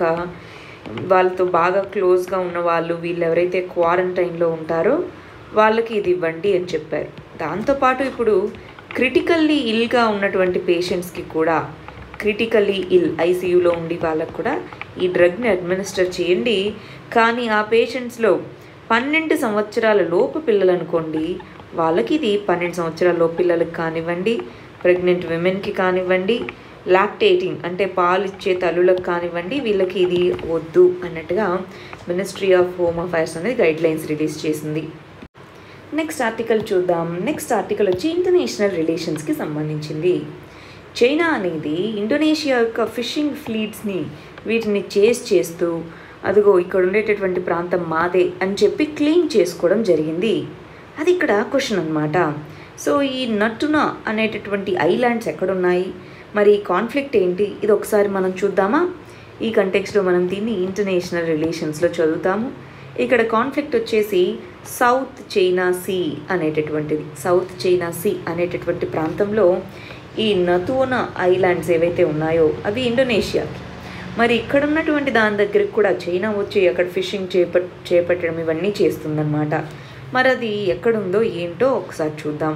వాళ్ళతో బాగా క్లోజ్గా ఉన్న వాళ్ళు వీళ్ళు ఎవరైతే క్వారంటైన్లో ఉంటారో వాళ్ళకి ఇది ఇవ్వండి అని చెప్పారు దాంతోపాటు ఇప్పుడు క్రిటికల్లీ ఇల్గా ఉన్నటువంటి పేషెంట్స్కి కూడా క్రిటికల్లీ ఇల్ ఐసీయూలో ఉండి వాళ్ళకు కూడా ఈ డ్రగ్ని అడ్మినిస్టర్ చేయండి కానీ ఆ పేషెంట్స్లో పన్నెండు సంవత్సరాల లోపు పిల్లలు అనుకోండి వాళ్ళకి ఇది పన్నెండు సంవత్సరాల లోపు పిల్లలకు కానివ్వండి ప్రెగ్నెంట్ విమెన్కి కానివ్వండి లాక్టేటింగ్ అంటే పాలు ఇచ్చే తల్లులకు కానివ్వండి వీళ్ళకి ఇది వద్దు అన్నట్టుగా మినిస్ట్రీ ఆఫ్ హోమ్ అఫైర్స్ అనేది గైడ్ లైన్స్ రిలీజ్ చేసింది నెక్స్ట్ ఆర్టికల్ చూద్దాం నెక్స్ట్ ఆర్టికల్ వచ్చి ఇంటర్నేషనల్ రిలేషన్స్కి సంబంధించింది చైనా అనేది ఇండోనేషియా యొక్క ఫిషింగ్ ఫ్లీట్స్ని వీటిని చేస్ చేస్తూ అదిగో ఇక్కడ ఉండేటటువంటి ప్రాంతం మాదే అని చెప్పి క్లెయిమ్ చేసుకోవడం జరిగింది అది ఇక్కడ క్వశ్చన్ అనమాట సో ఈ నట్టున అనేటటువంటి ఐలాండ్స్ ఎక్కడున్నాయి మరి ఈ కాన్ఫ్లిక్ట్ ఏంటి ఇది ఒకసారి మనం చూద్దామా ఈ కంటెక్స్లో మనం దీన్ని ఇంటర్నేషనల్ రిలేషన్స్లో చదువుతాము ఇక్కడ కాన్ఫ్లిక్ట్ వచ్చేసి సౌత్ చైనా సీ అనేటటువంటిది సౌత్ చైనా సీ అనేటటువంటి ప్రాంతంలో ఈ నతూన ఐలాండ్స్ ఏవైతే ఉన్నాయో అవి ఇండోనేషియాకి మరి ఇక్కడ ఉన్నటువంటి దాని దగ్గరికి కూడా చైనా వచ్చి అక్కడ ఫిషింగ్ చేప చేపట్టడం ఇవన్నీ చేస్తుందన్నమాట మరి అది ఎక్కడుందో ఏంటో ఒకసారి చూద్దాం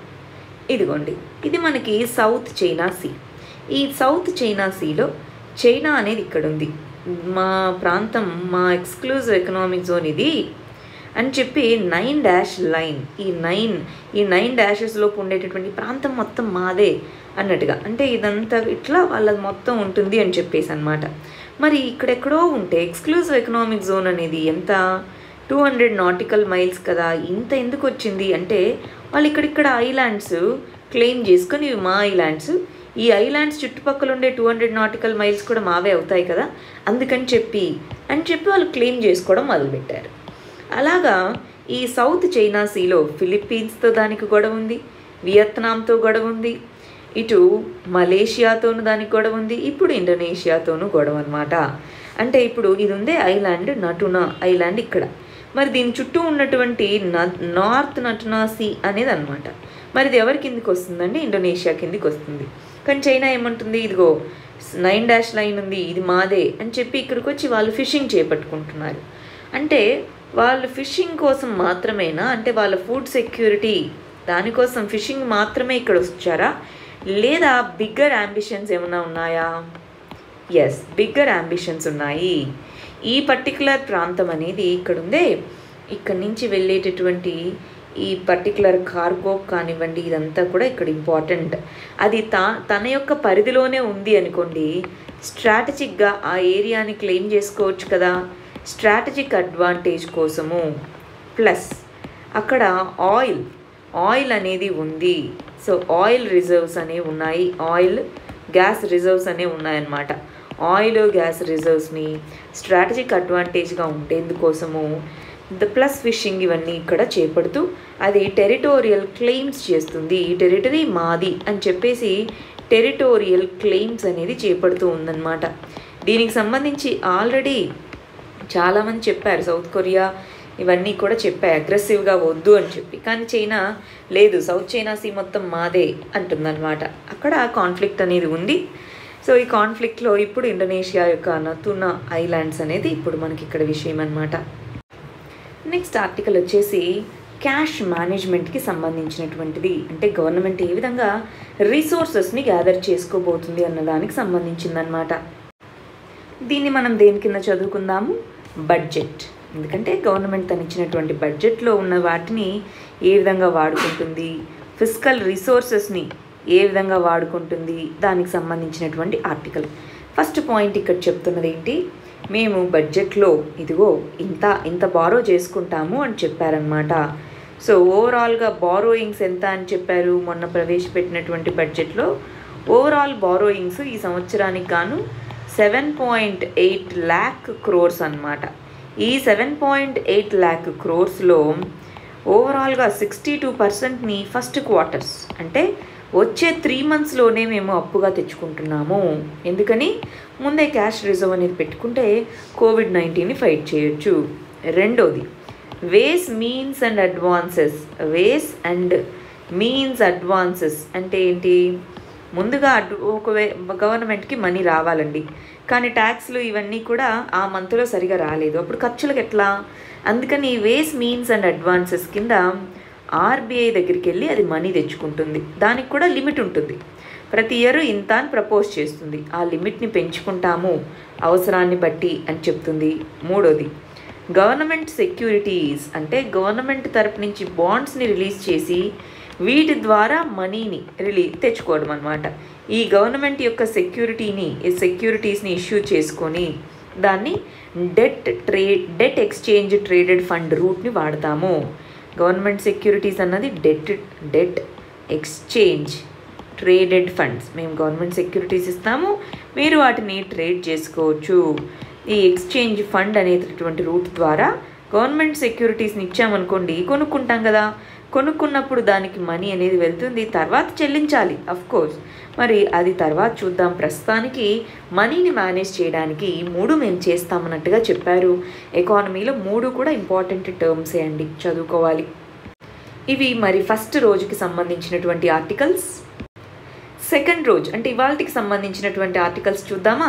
ఇదిగోండి ఇది మనకి సౌత్ చైనా సీ ఈ సౌత్ చైనా సీలో చైనా అనేది ఇక్కడ ఉంది మా ప్రాంతం మా ఎక్స్క్లూజివ్ ఎకనామిక్ జోన్ ఇది అని చెప్పి నైన్ డాష్ లైన్ ఈ నైన్ ఈ నైన్ డాషెస్లోపు ఉండేటటువంటి ప్రాంతం మొత్తం మాదే అన్నట్టుగా అంటే ఇదంతా ఇట్లా వాళ్ళది మొత్తం ఉంటుంది అని చెప్పేసి అనమాట మరి ఇక్కడెక్కడో ఉంటే ఎక్స్క్లూజివ్ ఎకనామిక్ జోన్ అనేది ఎంత టూ హండ్రెడ్ నాటికల్ మైల్స్ కదా ఇంత ఎందుకు వచ్చింది అంటే వాళ్ళు ఇక్కడిక్కడ ఐలాండ్స్ క్లెయిమ్ చేసుకొని ఇవి మా ఐలాండ్స్ ఈ ఐలాండ్స్ చుట్టుపక్కల ఉండే టూ హండ్రెడ్ నాటికల్ మైల్స్ కూడా మావే అవుతాయి కదా అందుకని చెప్పి అని చెప్పి వాళ్ళు క్లెయిమ్ చేసుకోవడం మొదలుపెట్టారు అలాగా ఈ సౌత్ చైనా సీలో ఫిలిప్పీన్స్తో దానికి గొడవ ఉంది వియత్నాంతో గొడవ ఉంది ఇటు మలేషియాతోనూ దానికి గొడవ ఉంది ఇప్పుడు ఇండోనేషియాతోనూ గొడవ అనమాట అంటే ఇప్పుడు ఇది ఉందే ఐలాండ్ నటునా ఐలాండ్ ఇక్కడ మరి దీని చుట్టూ ఉన్నటువంటి నార్త్ నటునా సీ అనేది అనమాట మరి ఇది ఎవరి కిందికి వస్తుందండి ఇండోనేషియా కిందికి వస్తుంది కానీ చైనా ఏమంటుంది ఇదిగో నైన్ డాష్ లైన్ ఉంది ఇది మాదే అని చెప్పి ఇక్కడికి వచ్చి వాళ్ళు ఫిషింగ్ చేపట్టుకుంటున్నారు అంటే వాళ్ళు ఫిషింగ్ కోసం మాత్రమేనా అంటే వాళ్ళ ఫుడ్ సెక్యూరిటీ దానికోసం ఫిషింగ్ మాత్రమే ఇక్కడ వచ్చారా లేదా బిగ్గర్ అంబిషన్స్ ఏమైనా ఉన్నాయా ఎస్ బిగ్గర్ అంబిషన్స్ ఉన్నాయి ఈ పర్టికులర్ ప్రాంతం అనేది ఇక్కడ ఉందే ఇక్కడ నుంచి వెళ్ళేటటువంటి ఈ పర్టికులర్ కార్గో కానివ్వండి ఇదంతా కూడా ఇక్కడ ఇంపార్టెంట్ అది తా తన యొక్క పరిధిలోనే ఉంది అనుకోండి స్ట్రాటజిక్గా ఆ ఏరియాని క్లెయిమ్ చేసుకోవచ్చు కదా స్ట్రాటజిక్ అడ్వాంటేజ్ కోసము ప్లస్ అక్కడ ఆయిల్ ఆయిల్ అనేది ఉంది సో ఆయిల్ రిజర్వ్స్ అనేవి ఉన్నాయి ఆయిల్ గ్యాస్ రిజర్వ్స్ అనేవి ఉన్నాయన్నమాట ఆయిల్ గ్యాస్ రిజర్వ్స్ని స్ట్రాటజిక్ అడ్వాంటేజ్గా ఉండేందుకోసము ద ప్లస్ ఫిషింగ్ ఇవన్నీ ఇక్కడ చేపడుతూ అది టెరిటోరియల్ క్లెయిమ్స్ చేస్తుంది ఈ టెరిటరీ మాది అని చెప్పేసి టెరిటోరియల్ క్లెయిమ్స్ అనేది చేపడుతూ ఉందన్నమాట దీనికి సంబంధించి ఆల్రెడీ చాలామంది చెప్పారు సౌత్ కొరియా ఇవన్నీ కూడా చెప్పాయి అగ్రెసివ్గా వద్దు అని చెప్పి కానీ చైనా లేదు సౌత్ చైనా సీ మొత్తం మాదే అంటుందన్నమాట అక్కడ కాన్ఫ్లిక్ట్ అనేది ఉంది సో ఈ కాన్ఫ్లిక్ట్లో ఇప్పుడు ఇండోనేషియా యొక్క నతున్న ఐలాండ్స్ అనేది ఇప్పుడు మనకి ఇక్కడ విషయం అనమాట నెక్స్ట్ ఆర్టికల్ వచ్చేసి క్యాష్ మేనేజ్మెంట్కి సంబంధించినటువంటిది అంటే గవర్నమెంట్ ఏ విధంగా రిసోర్సెస్ని గ్యాదర్ చేసుకోబోతుంది అన్న దానికి సంబంధించిందనమాట దీన్ని మనం దేని కింద చదువుకుందాము బడ్జెట్ ఎందుకంటే గవర్నమెంట్ తను ఇచ్చినటువంటి బడ్జెట్లో ఉన్న వాటిని ఏ విధంగా వాడుకుంటుంది ఫిజికల్ రిసోర్సెస్ని ఏ విధంగా వాడుకుంటుంది దానికి సంబంధించినటువంటి ఆర్టికల్ ఫస్ట్ పాయింట్ ఇక్కడ చెప్తున్నది ఏంటి మేము బడ్జెట్లో ఇదిగో ఇంత ఇంత బారో చేసుకుంటాము అని చెప్పారనమాట సో ఓవరాల్గా బారోయింగ్స్ ఎంత అని చెప్పారు మొన్న ప్రవేశపెట్టినటువంటి బడ్జెట్లో ఓవరాల్ బారోయింగ్స్ ఈ సంవత్సరానికి గాను seven point eight lakh crores అనమాట ఈ సెవెన్ పాయింట్ ఎయిట్ ల్యాక్ క్రోర్స్లో ఓవరాల్గా సిక్స్టీ టూ పర్సెంట్ని ఫస్ట్ క్వార్టర్స్ అంటే వచ్చే త్రీ మంత్స్లోనే మేము అప్పుగా తెచ్చుకుంటున్నాము ఎందుకని ముందే క్యాష్ రిజర్వ్ అనేది పెట్టుకుంటే కోవిడ్ నైన్టీన్ని ఫైట్ చేయొచ్చు రెండోది ways means and advances ways and means advances అంటే ఏంటి ముందుగా అటు ఒక గవర్నమెంట్కి మనీ రావాలండి కానీ ట్యాక్స్లు ఇవన్నీ కూడా ఆ మంత్లో సరిగా రాలేదు అప్పుడు ఖర్చులకు ఎట్లా అందుకని వేస్ మీన్స్ అండ్ అడ్వాన్సెస్ కింద ఆర్బీఐ దగ్గరికి వెళ్ళి అది మనీ తెచ్చుకుంటుంది దానికి కూడా లిమిట్ ఉంటుంది ప్రతి ఇయర్ ఇంత అని ప్రపోజ్ చేస్తుంది ఆ లిమిట్ని పెంచుకుంటాము అవసరాన్ని బట్టి అని చెప్తుంది మూడోది గవర్నమెంట్ సెక్యూరిటీస్ అంటే గవర్నమెంట్ తరపు నుంచి బాండ్స్ని రిలీజ్ చేసి వీటి ద్వారా మనీని రిలీ తెచ్చుకోవడం అనమాట ఈ గవర్నమెంట్ యొక్క సెక్యూరిటీని ఈ సెక్యూరిటీస్ని ఇష్యూ చేసుకొని దాన్ని debt trade debt exchange traded fund రూట్ని వాడతాము గవర్నమెంట్ సెక్యూరిటీస్ అన్నది debt debt exchange traded funds మేము గవర్నమెంట్ సెక్యూరిటీస్ ఇస్తాము మీరు వాటిని ట్రేడ్ చేసుకోవచ్చు ఈ ఎక్స్చేంజ్ ఫండ్ అనేటటువంటి రూట్ ద్వారా గవర్నమెంట్ సెక్యూరిటీస్ని ఇచ్చామనుకోండి కొనుక్కుంటాం కదా కొనుక్కున్నప్పుడు దానికి మనీ అనేది వెళ్తుంది తర్వాత చెల్లించాలి అఫ్ కోర్స్ మరి అది తర్వాత చూద్దాం ప్రస్తుతానికి మనీని మేనేజ్ చేయడానికి ఈ మూడు మేము చేస్తామన్నట్టుగా చెప్పారు ఎకానమీలో మూడు కూడా ఇంపార్టెంట్ టర్మ్సే అండి చదువుకోవాలి ఇవి మరి ఫస్ట్ రోజుకి సంబంధించినటువంటి ఆర్టికల్స్ సెకండ్ రోజు అంటే ఇవాళకి సంబంధించినటువంటి ఆర్టికల్స్ చూద్దామా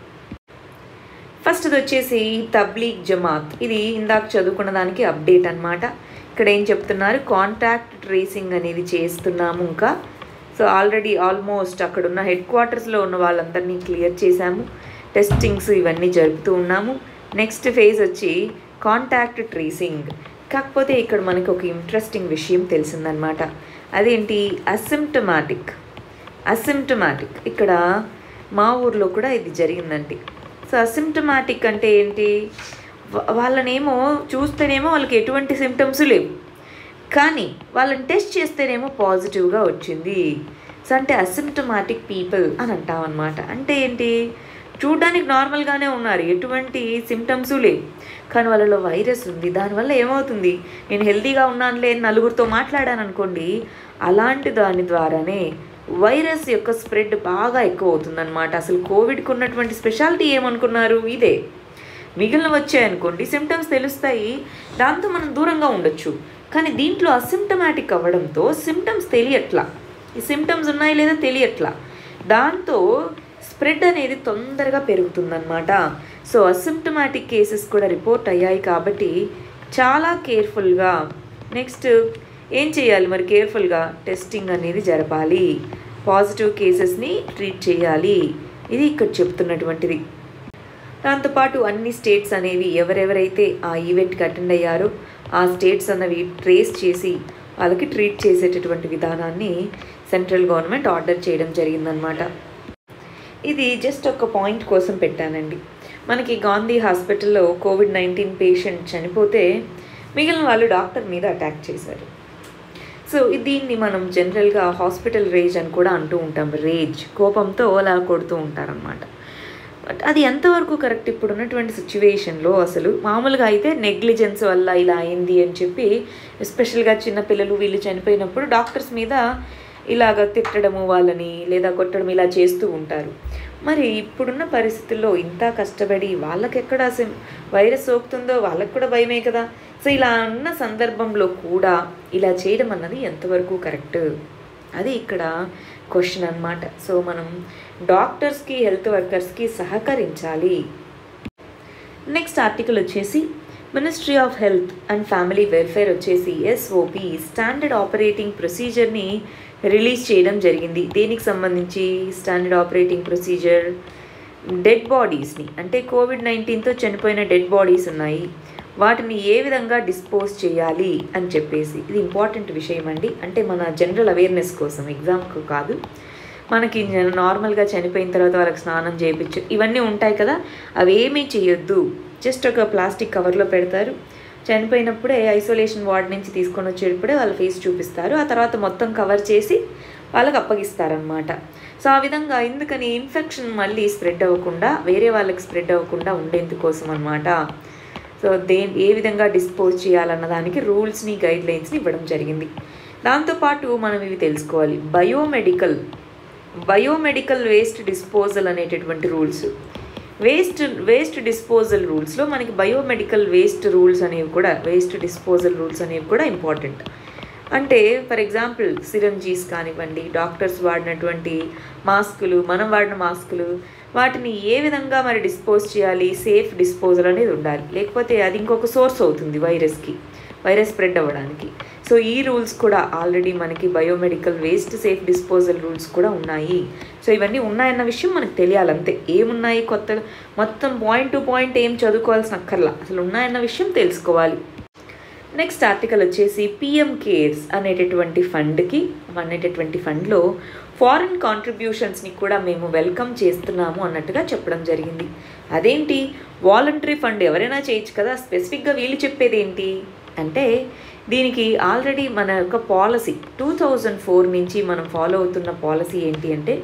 ఫస్ట్ వచ్చేసి తబ్లీగ్ జమాత్ ఇది ఇందాక చదువుకున్న దానికి అప్డేట్ అనమాట ఇక్కడ ఏం చెప్తున్నారు కాంటాక్ట్ ట్రేసింగ్ అనేది చేస్తున్నాము ఇంకా సో ఆల్రెడీ ఆల్మోస్ట్ అక్కడ ఉన్న హెడ్ క్వార్టర్స్లో ఉన్న వాళ్ళందరినీ క్లియర్ చేశాము టెస్టింగ్స్ ఇవన్నీ జరుపుతూ ఉన్నాము నెక్స్ట్ ఫేజ్ వచ్చి కాంటాక్ట్ ట్రేసింగ్ కాకపోతే ఇక్కడ మనకి ఒక ఇంట్రెస్టింగ్ విషయం తెలిసిందనమాట అదేంటి అసిమ్టమాటిక్ అసిమ్టమాటిక్ ఇక్కడ మా ఊర్లో కూడా ఇది జరిగిందండి సో అసిమ్టమాటిక్ అంటే ఏంటి వా- వాళ్ళనేమో చూస్తేనేమో వాళ్ళకి ఎటువంటి సిమ్టమ్స్ లేవు కానీ వాళ్ళని టెస్ట్ చేస్తేనేమో పాజిటివ్గా వచ్చింది సో అంటే అసిమ్టమాటిక్ పీపుల్ అని అంటాం అనమాట అంటే ఏంటి చూడ్డానికి నార్మల్గానే ఉన్నారు ఎటువంటి సిమ్టమ్స్ లేవు కానీ వాళ్ళలో వైరస్ ఉంది దానివల్ల ఏమవుతుంది నేను హెల్తీగా ఉన్నానులే అని నలుగురితో మాట్లాడాను అనుకోండి అలాంటి దాని ద్వారానే వైరస్ యొక్క స్ప్రెడ్ బాగా ఎక్కువ అవుతుందన్నమాట అసలు కోవిడ్కి ఉన్నటువంటి స్పెషాలిటీ ఏమనుకున్నారు ఇదే మిగిలిన వచ్చాయనుకోండి సిమ్టమ్స్ తెలుస్తాయి దాంతో మనం దూరంగా ఉండొచ్చు కానీ దీంట్లో అసిమ్టమాటిక్ అవ్వడంతో సిమ్టమ్స్ తెలియట్లా ఈ సిమ్టమ్స్ ఉన్నాయి లేదా తెలియట్లా దాంతో స్ప్రెడ్ అనేది తొందరగా పెరుగుతుందన్నమాట సో అసిమ్టమాటిక్ కేసెస్ కూడా రిపోర్ట్ అయ్యాయి కాబట్టి చాలా కేర్ఫుల్గా నెక్స్ట్ ఏం చేయాలి మరి కేర్ఫుల్గా టెస్టింగ్ అనేది జరపాలి పాజిటివ్ కేసెస్ని ట్రీట్ చేయాలి ఇది ఇక్కడ చెప్తున్నటువంటిది దాంతోపాటు అన్ని స్టేట్స్ అనేవి ఎవరెవరైతే ఆ ఈవెంట్కి అటెండ్ అయ్యారో ఆ స్టేట్స్ అన్నవి ట్రేస్ చేసి వాళ్ళకి ట్రీట్ చేసేటటువంటి విధానాన్ని సెంట్రల్ గవర్నమెంట్ ఆర్డర్ చేయడం జరిగిందనమాట ఇది జస్ట్ ఒక పాయింట్ కోసం పెట్టానండి మనకి గాంధీ హాస్పిటల్లో కోవిడ్ నైన్టీన్ పేషెంట్ చనిపోతే మిగిలిన వాళ్ళు డాక్టర్ మీద అటాక్ చేశారు సో దీన్ని మనం జనరల్గా హాస్పిటల్ రేజ్ అని కూడా అంటూ ఉంటాం రేజ్ కోపంతో అలా కొడుతూ ఉంటారనమాట బట్ అది ఎంతవరకు కరెక్ట్ ఇప్పుడు ఉన్నటువంటి సిచ్యువేషన్లో అసలు మామూలుగా అయితే నెగ్లిజెన్స్ వల్ల ఇలా అయింది అని చెప్పి ఎస్పెషల్గా చిన్నపిల్లలు వీళ్ళు చనిపోయినప్పుడు డాక్టర్స్ మీద ఇలాగ తిట్టడము వాళ్ళని లేదా కొట్టడం ఇలా చేస్తూ ఉంటారు మరి ఇప్పుడున్న పరిస్థితుల్లో ఇంత కష్టపడి వాళ్ళకి ఎక్కడ సిం- వైరస్ సోకుతుందో వాళ్ళకి కూడా భయమే కదా సో ఇలా ఉన్న సందర్భంలో కూడా ఇలా చేయడం అన్నది ఎంతవరకు కరెక్ట్ అది ఇక్కడ క్వశ్చన్ అన్నమాట సో మనం డాక్టర్స్కి హెల్త్ వర్కర్స్కి సహకరించాలి నెక్స్ట్ ఆర్టికల్ వచ్చేసి ministry of health and family welfare వచ్చేసి ఎస్ఓపి స్టాండర్డ్ ఆపరేటింగ్ ప్రొసీజర్ని రిలీజ్ చేయడం జరిగింది దేనికి సంబంధించి స్టాండర్డ్ ఆపరేటింగ్ ప్రొసీజర్ డెడ్ బాడీస్ని అంటే కోవిడ్ నైన్టీన్తో చనిపోయిన డెడ్ బాడీస్ ఉన్నాయి వాటిని ఏ విధంగా డిస్పోజ్ చేయాలి అని చెప్పేసి ఇది ఇంపార్టెంట్ విషయం అండి అంటే మన జనరల్ అవేర్నెస్ కోసం ఎగ్జామ్కు కాదు మనకి జన- నార్మల్గా చనిపోయిన తర్వాత వాళ్ళకి స్నానం చేయించు ఇవన్నీ ఉంటాయి కదా అవి ఏమీ చేయొద్దు జస్ట్ ఒక ప్లాస్టిక్ కవర్లో పెడతారు చనిపోయినప్పుడే ఐసోలేషన్ వార్డ్ నుంచి తీసుకొని వచ్చేటప్పుడే వాళ్ళ ఫేస్ చూపిస్తారు ఆ తర్వాత మొత్తం కవర్ చేసి వాళ్ళకి అప్పగిస్తారనమాట సో ఆ విధంగా ఎందుకని ఇన్ఫెక్షన్ మళ్ళీ స్ప్రెడ్ అవ్వకుండా వేరే వాళ్ళకి స్ప్రెడ్ అవ్వకుండా ఉండేందుకోసం అనమాట సో దే ఏ విధంగా డిస్పోజ్ చేయాలన్న దానికి రూల్స్ని గైడ్ లైన్స్ని ఇవ్వడం జరిగింది దాంతోపాటు మనం ఇవి తెలుసుకోవాలి బయోమెడికల్ బయోమెడికల్ వేస్ట్ డిస్పోజల్ అనేటటువంటి రూల్స్ వేస్ట్ వేస్ట్ డిస్పోజల్ రూల్స్లో మనకి బయోమెడికల్ వేస్ట్ రూల్స్ అనేవి కూడా వేస్ట్ డిస్పోజల్ రూల్స్ అనేవి కూడా ఇంపార్టెంట్ అంటే ఫర్ ఎగ్జాంపుల్ సిరంజీస్ కానివ్వండి డాక్టర్స్ వాడినటువంటి మాస్కులు మనం వాడిన మాస్కులు వాటిని ఏ విధంగా మరి డిస్పోజ్ చేయాలి సేఫ్ డిస్పోజల్ అనేది ఉండాలి లేకపోతే అది ఇంకొక సోర్స్ అవుతుంది వైరస్కి వైరస్ స్ప్రెడ్ అవ్వడానికి సో ఈ రూల్స్ కూడా ఆల్రెడీ మనకి biomedical waste safe disposal rules కూడా ఉన్నాయి సో ఇవన్నీ ఉన్నాయన్న విషయం మనకు తెలియాలంతే ఏమున్నాయి కొత్త మొత్తం పాయింట్ టు పాయింట్ ఏం చదువుకోవాల్సిన అక్కర్లా అసలు ఉన్నాయన్న విషయం తెలుసుకోవాలి నెక్స్ట్ ఆర్టికల్ వచ్చేసి పిఎం కేర్స్ అనేటటువంటి ఫండ్కి అనేటటువంటి ఫండ్లో ఫారిన్ కాంట్రిబ్యూషన్స్ని కూడా మేము వెల్కమ్ చేస్తున్నాము అన్నట్టుగా చెప్పడం జరిగింది అదేంటి వాలంటరీ ఫండ్ ఎవరైనా చేయొచ్చు కదా స్పెసిఫిక్గా వీళ్ళు చెప్పేది ఏంటి అంటే దీనికి ఆల్రెడీ మన యొక్క పాలసీ టూ థౌజండ్ ఫోర్ నుంచి మనం ఫాలో అవుతున్న పాలసీ ఏంటి అంటే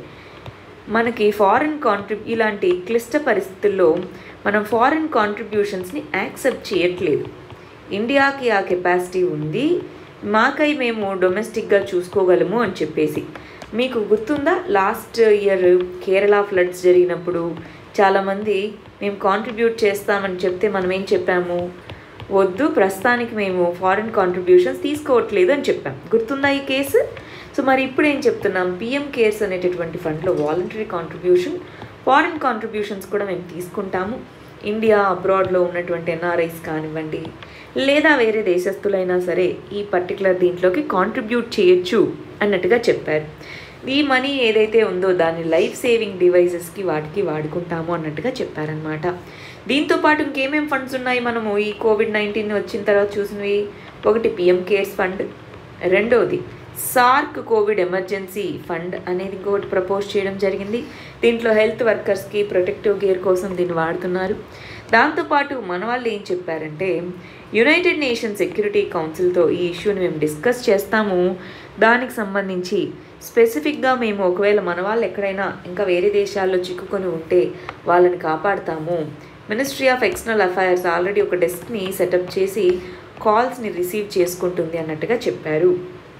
మనకి ఫారిన్ కాంట్రిబ్యూ ఇలాంటి క్లిష్ట పరిస్థితుల్లో మనం ఫారిన్ కాంట్రిబ్యూషన్స్ని యాక్సెప్ట్ చేయట్లేదు ఇండియాకి ఆ కెపాసిటీ ఉంది మాకై మేము డొమెస్టిక్గా చూసుకోగలము అని చెప్పేసి మీకు గుర్తుందా లాస్ట్ ఇయర్ కేరళ ఫ్లడ్స్ జరిగినప్పుడు చాలామంది మేము కాంట్రిబ్యూట్ చేస్తామని చెప్తే మనం ఏం చెప్పాము వద్దు ప్రస్తుతానికి మేము ఫారిన్ కాంట్రిబ్యూషన్స్ తీసుకోవట్లేదు అని చెప్పాం గుర్తుందా ఈ కేసు సో మరి ఇప్పుడు ఏం చెప్తున్నాం పిఎం కేర్స్ అనేటటువంటి ఫండ్లో వాలంటరీ కాంట్రిబ్యూషన్ ఫారిన్ కాంట్రిబ్యూషన్స్ కూడా మేము తీసుకుంటాము ఇండియా అబ్రాడ్లో ఉన్నటువంటి ఎన్ఆర్ఐస్ కానివ్వండి లేదా వేరే దేశస్తులైనా సరే ఈ పర్టికులర్ దీంట్లోకి కాంట్రిబ్యూట్ చేయొచ్చు అన్నట్టుగా చెప్పారు ఈ మనీ ఏదైతే ఉందో దాన్ని లైఫ్ సేవింగ్ డివైజెస్కి వాటికి వాడుకుంటాము అన్నట్టుగా చెప్పారనమాట దీంతో పాటు ఇంకేమేం ఫండ్స్ ఉన్నాయి మనము ఈ కోవిడ్ నైన్టీన్ వచ్చిన తర్వాత చూసినవి ఒకటి పిఎం కేర్స్ ఫండ్ రెండోది సార్క్ కోవిడ్ ఎమర్జెన్సీ ఫండ్ అనేది ఇంకొకటి ప్రపోజ్ చేయడం జరిగింది దీంట్లో హెల్త్ వర్కర్స్కి ప్రొటెక్టివ్ గేర్ కోసం దీన్ని వాడుతున్నారు దాంతోపాటు మన వాళ్ళు ఏం చెప్పారంటే యునైటెడ్ నేషన్ సెక్యూరిటీ కౌన్సిల్తో ఈ ఇష్యూని మేము డిస్కస్ చేస్తాము దానికి సంబంధించి స్పెసిఫిక్గా మేము ఒకవేళ మన వాళ్ళు ఎక్కడైనా ఇంకా వేరే దేశాల్లో చిక్కుకొని ఉంటే వాళ్ళని కాపాడుతాము ministry of external affairs already ఒక డెస్క్ని సెటప్ చేసి కాల్స్ని రిసీవ్ చేసుకుంటుంది అన్నట్టుగా చెప్పారు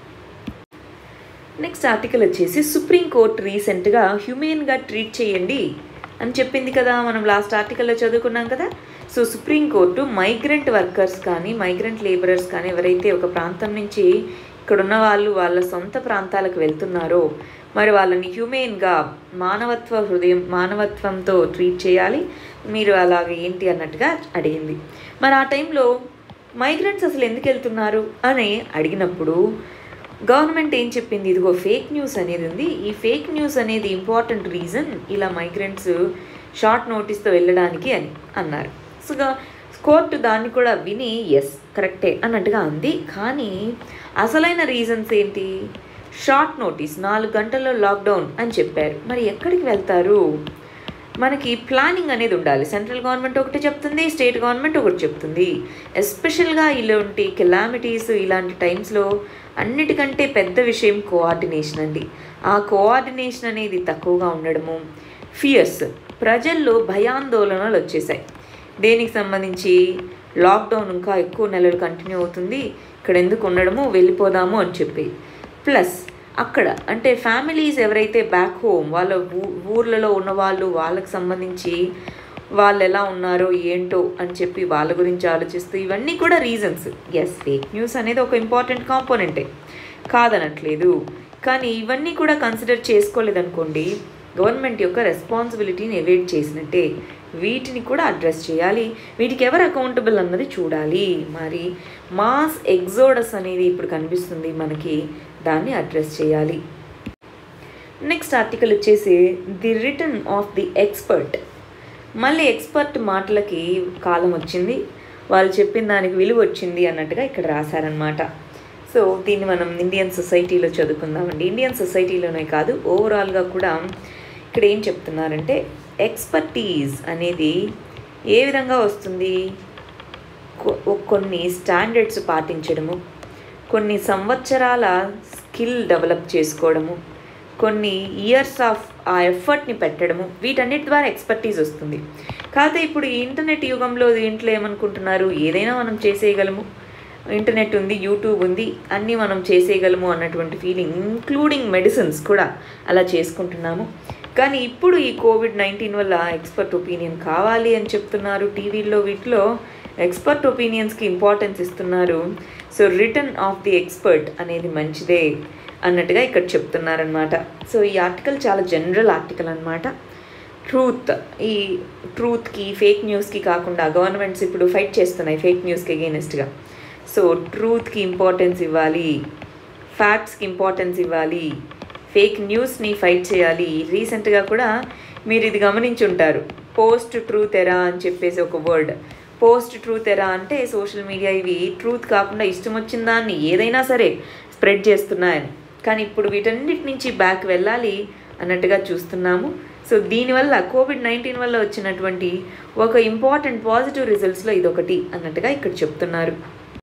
నెక్స్ట్ ఆర్టికల్ వచ్చేసి సుప్రీంకోర్టు రీసెంట్గా హ్యూమెన్గా ట్రీట్ చేయండి అని చెప్పింది కదా మనం లాస్ట్ ఆర్టికల్లో చదువుకున్నాం కదా సో సుప్రీంకోర్టు మైగ్రెంట్ వర్కర్స్ కానీ మైగ్రెంట్ లేబరర్స్ కానీ ఎవరైతే ఒక ప్రాంతం నుంచి ఇక్కడ ఉన్న వాళ్ళు వాళ్ళ సొంత ప్రాంతాలకు వెళ్తున్నారో మరి వాళ్ళని హ్యూమెన్గా మానవత్వ హృదయం మానవత్వంతో ట్రీట్ చేయాలి మీరు అలాగే ఏంటి అన్నట్టుగా అడిగింది మరి ఆ టైంలో మైగ్రెంట్స్ అసలు ఎందుకు వెళ్తున్నారు అని అడిగినప్పుడు గవర్నమెంట్ ఏం చెప్పింది ఇదిగో ఫేక్ న్యూస్ అనేది ఉంది ఈ ఫేక్ న్యూస్ అనేది ఇంపార్టెంట్ రీజన్ ఇలా మైగ్రెంట్స్ షార్ట్ నోటీస్తో వెళ్ళడానికి అని అన్నారు సో కోర్టు దాన్ని కూడా విని ఎస్ కరెక్టే అన్నట్టుగా అంది కానీ అసలైన రీజన్స్ ఏంటి షార్ట్ నోటీస్ నాలుగు గంటల్లో లాక్డౌన్ అని చెప్పారు మరి ఎక్కడికి వెళ్తారు మనకి ప్లానింగ్ అనేది ఉండాలి సెంట్రల్ గవర్నమెంట్ ఒకటి చెప్తుంది స్టేట్ గవర్నమెంట్ ఒకటి చెప్తుంది ఎస్పెషల్గా ఇలాంటి కెలామిటీస్ ఇలాంటి టైమ్స్లో అన్నిటికంటే పెద్ద విషయం కోఆర్డినేషన్ అండి ఆ కోఆర్డినేషన్ అనేది తక్కువగా ఉండడము ఫియర్స్ ప్రజల్లో భయాందోళనలు వచ్చేసాయి దేనికి సంబంధించి లాక్డౌన్ ఇంకా ఎక్కువ నెలలు కంటిన్యూ అవుతుంది ఇక్కడ ఎందుకు ఉండడము వెళ్ళిపోదాము అని చెప్పి ప్లస్ అక్కడ అంటే ఫ్యామిలీస్ ఎవరైతే బ్యాక్ హోమ్ వాళ్ళ ఊ ఊర్లలో ఉన్న వాళ్ళు వాళ్ళకి సంబంధించి వాళ్ళు ఎలా ఉన్నారో ఏంటో అని చెప్పి వాళ్ళ గురించి ఆలోచిస్తూ ఇవన్నీ కూడా రీజన్స్ ఎస్ ఫేక్ న్యూస్ అనేది ఒక ఇంపార్టెంట్ కాంపోనెంటే కాదనట్లేదు కానీ ఇవన్నీ కూడా కన్సిడర్ చేసుకోలేదనుకోండి గవర్నమెంట్ యొక్క రెస్పాన్సిబిలిటీని ఎవేట్ చేసినట్టే వీటిని కూడా అడ్రస్ చేయాలి వీటికి ఎవరు అకౌంటబుల్ అన్నది చూడాలి మరి మాస్ ఎగ్జోడస్ అనేది ఇప్పుడు కనిపిస్తుంది మనకి దాన్ని అడ్రస్ చేయాలి నెక్స్ట్ ఆర్టికల్ వచ్చేసి the return of the expert మళ్ళీ ఎక్స్పర్ట్ మాటలకి కాలం వచ్చింది వాళ్ళు చెప్పిన దానికి విలువ వచ్చింది అన్నట్టుగా ఇక్కడ రాశారనమాట సో దీన్ని మనం ఇండియన్ సొసైటీలో చదువుకుందామండి ఇండియన్ సొసైటీలోనే కాదు ఓవరాల్గా కూడా ఇక్కడ ఏం చెప్తున్నారంటే ఎక్స్పర్టీజ్ అనేది ఏ విధంగా వస్తుంది కొన్ని స్టాండర్డ్స్ పాటించడము కొన్ని సంవత్సరాల స్కిల్ డెవలప్ చేసుకోవడము కొన్ని ఇయర్స్ ఆఫ్ ఆ ఎఫర్ట్ని పెట్టడము వీటన్నిటి ద్వారా ఎక్స్పర్టీజ్ వస్తుంది కాకపోతే ఇప్పుడు ఈ ఇంటర్నెట్ యుగంలో దీంట్లో ఏమనుకుంటున్నారు ఏదైనా మనం చేసేయగలము ఇంటర్నెట్ ఉంది యూట్యూబ్ ఉంది అన్నీ మనం చేసేయగలము అన్నటువంటి ఫీలింగ్ ఇంక్లూడింగ్ మెడిసిన్స్ కూడా అలా చేసుకుంటున్నాము కానీ ఇప్పుడు ఈ కోవిడ్ నైన్టీన్ వల్ల ఎక్స్పర్ట్ ఒపీనియన్ కావాలి అని చెప్తున్నారు టీవీల్లో వీటిలో ఎక్స్పర్ట్ ఒపీనియన్స్కి ఇంపార్టెన్స్ ఇస్తున్నారు so return of the expert అనేది మంచిదే అన్నట్టుగా ఇక్కడ చెప్తున్నారనమాట సో ఈ ఆర్టికల్ చాలా జనరల్ ఆర్టికల్ అనమాట ట్రూత్ ఈ ట్రూత్కి ఫేక్ న్యూస్కి కాకుండా గవర్నమెంట్స్ ఇప్పుడు ఫైట్ చేస్తున్నాయి ఫేక్ న్యూస్కి అగేనెస్ట్గా సో ట్రూత్కి ఇంపార్టెన్స్ ఇవ్వాలి ఫ్యాక్ట్స్కి ఇంపార్టెన్స్ ఇవ్వాలి ఫేక్ న్యూస్ని ఫైట్ చేయాలి రీసెంట్గా కూడా మీరు ఇది గమనించి ఉంటారు పోస్ట్ ట్రూత్ ఎరా అని చెప్పేసి ఒక వర్డ్ పోస్ట్ ట్రూత్ ఎరా అంటే సోషల్ మీడియా ఇవి ట్రూత్ కాకుండా ఇష్టం వచ్చిన దాన్ని ఏదైనా సరే స్ప్రెడ్ చేస్తున్నాయని కానీ ఇప్పుడు వీటన్నిటి నుంచి బ్యాక్ వెళ్ళాలి అన్నట్టుగా చూస్తున్నాము సో దీనివల్ల కోవిడ్ నైన్టీన్ వల్ల వచ్చినటువంటి ఒక ఇంపార్టెంట్ పాజిటివ్ రిజల్ట్స్లో ఇదొకటి అన్నట్టుగా ఇక్కడ చెప్తున్నారు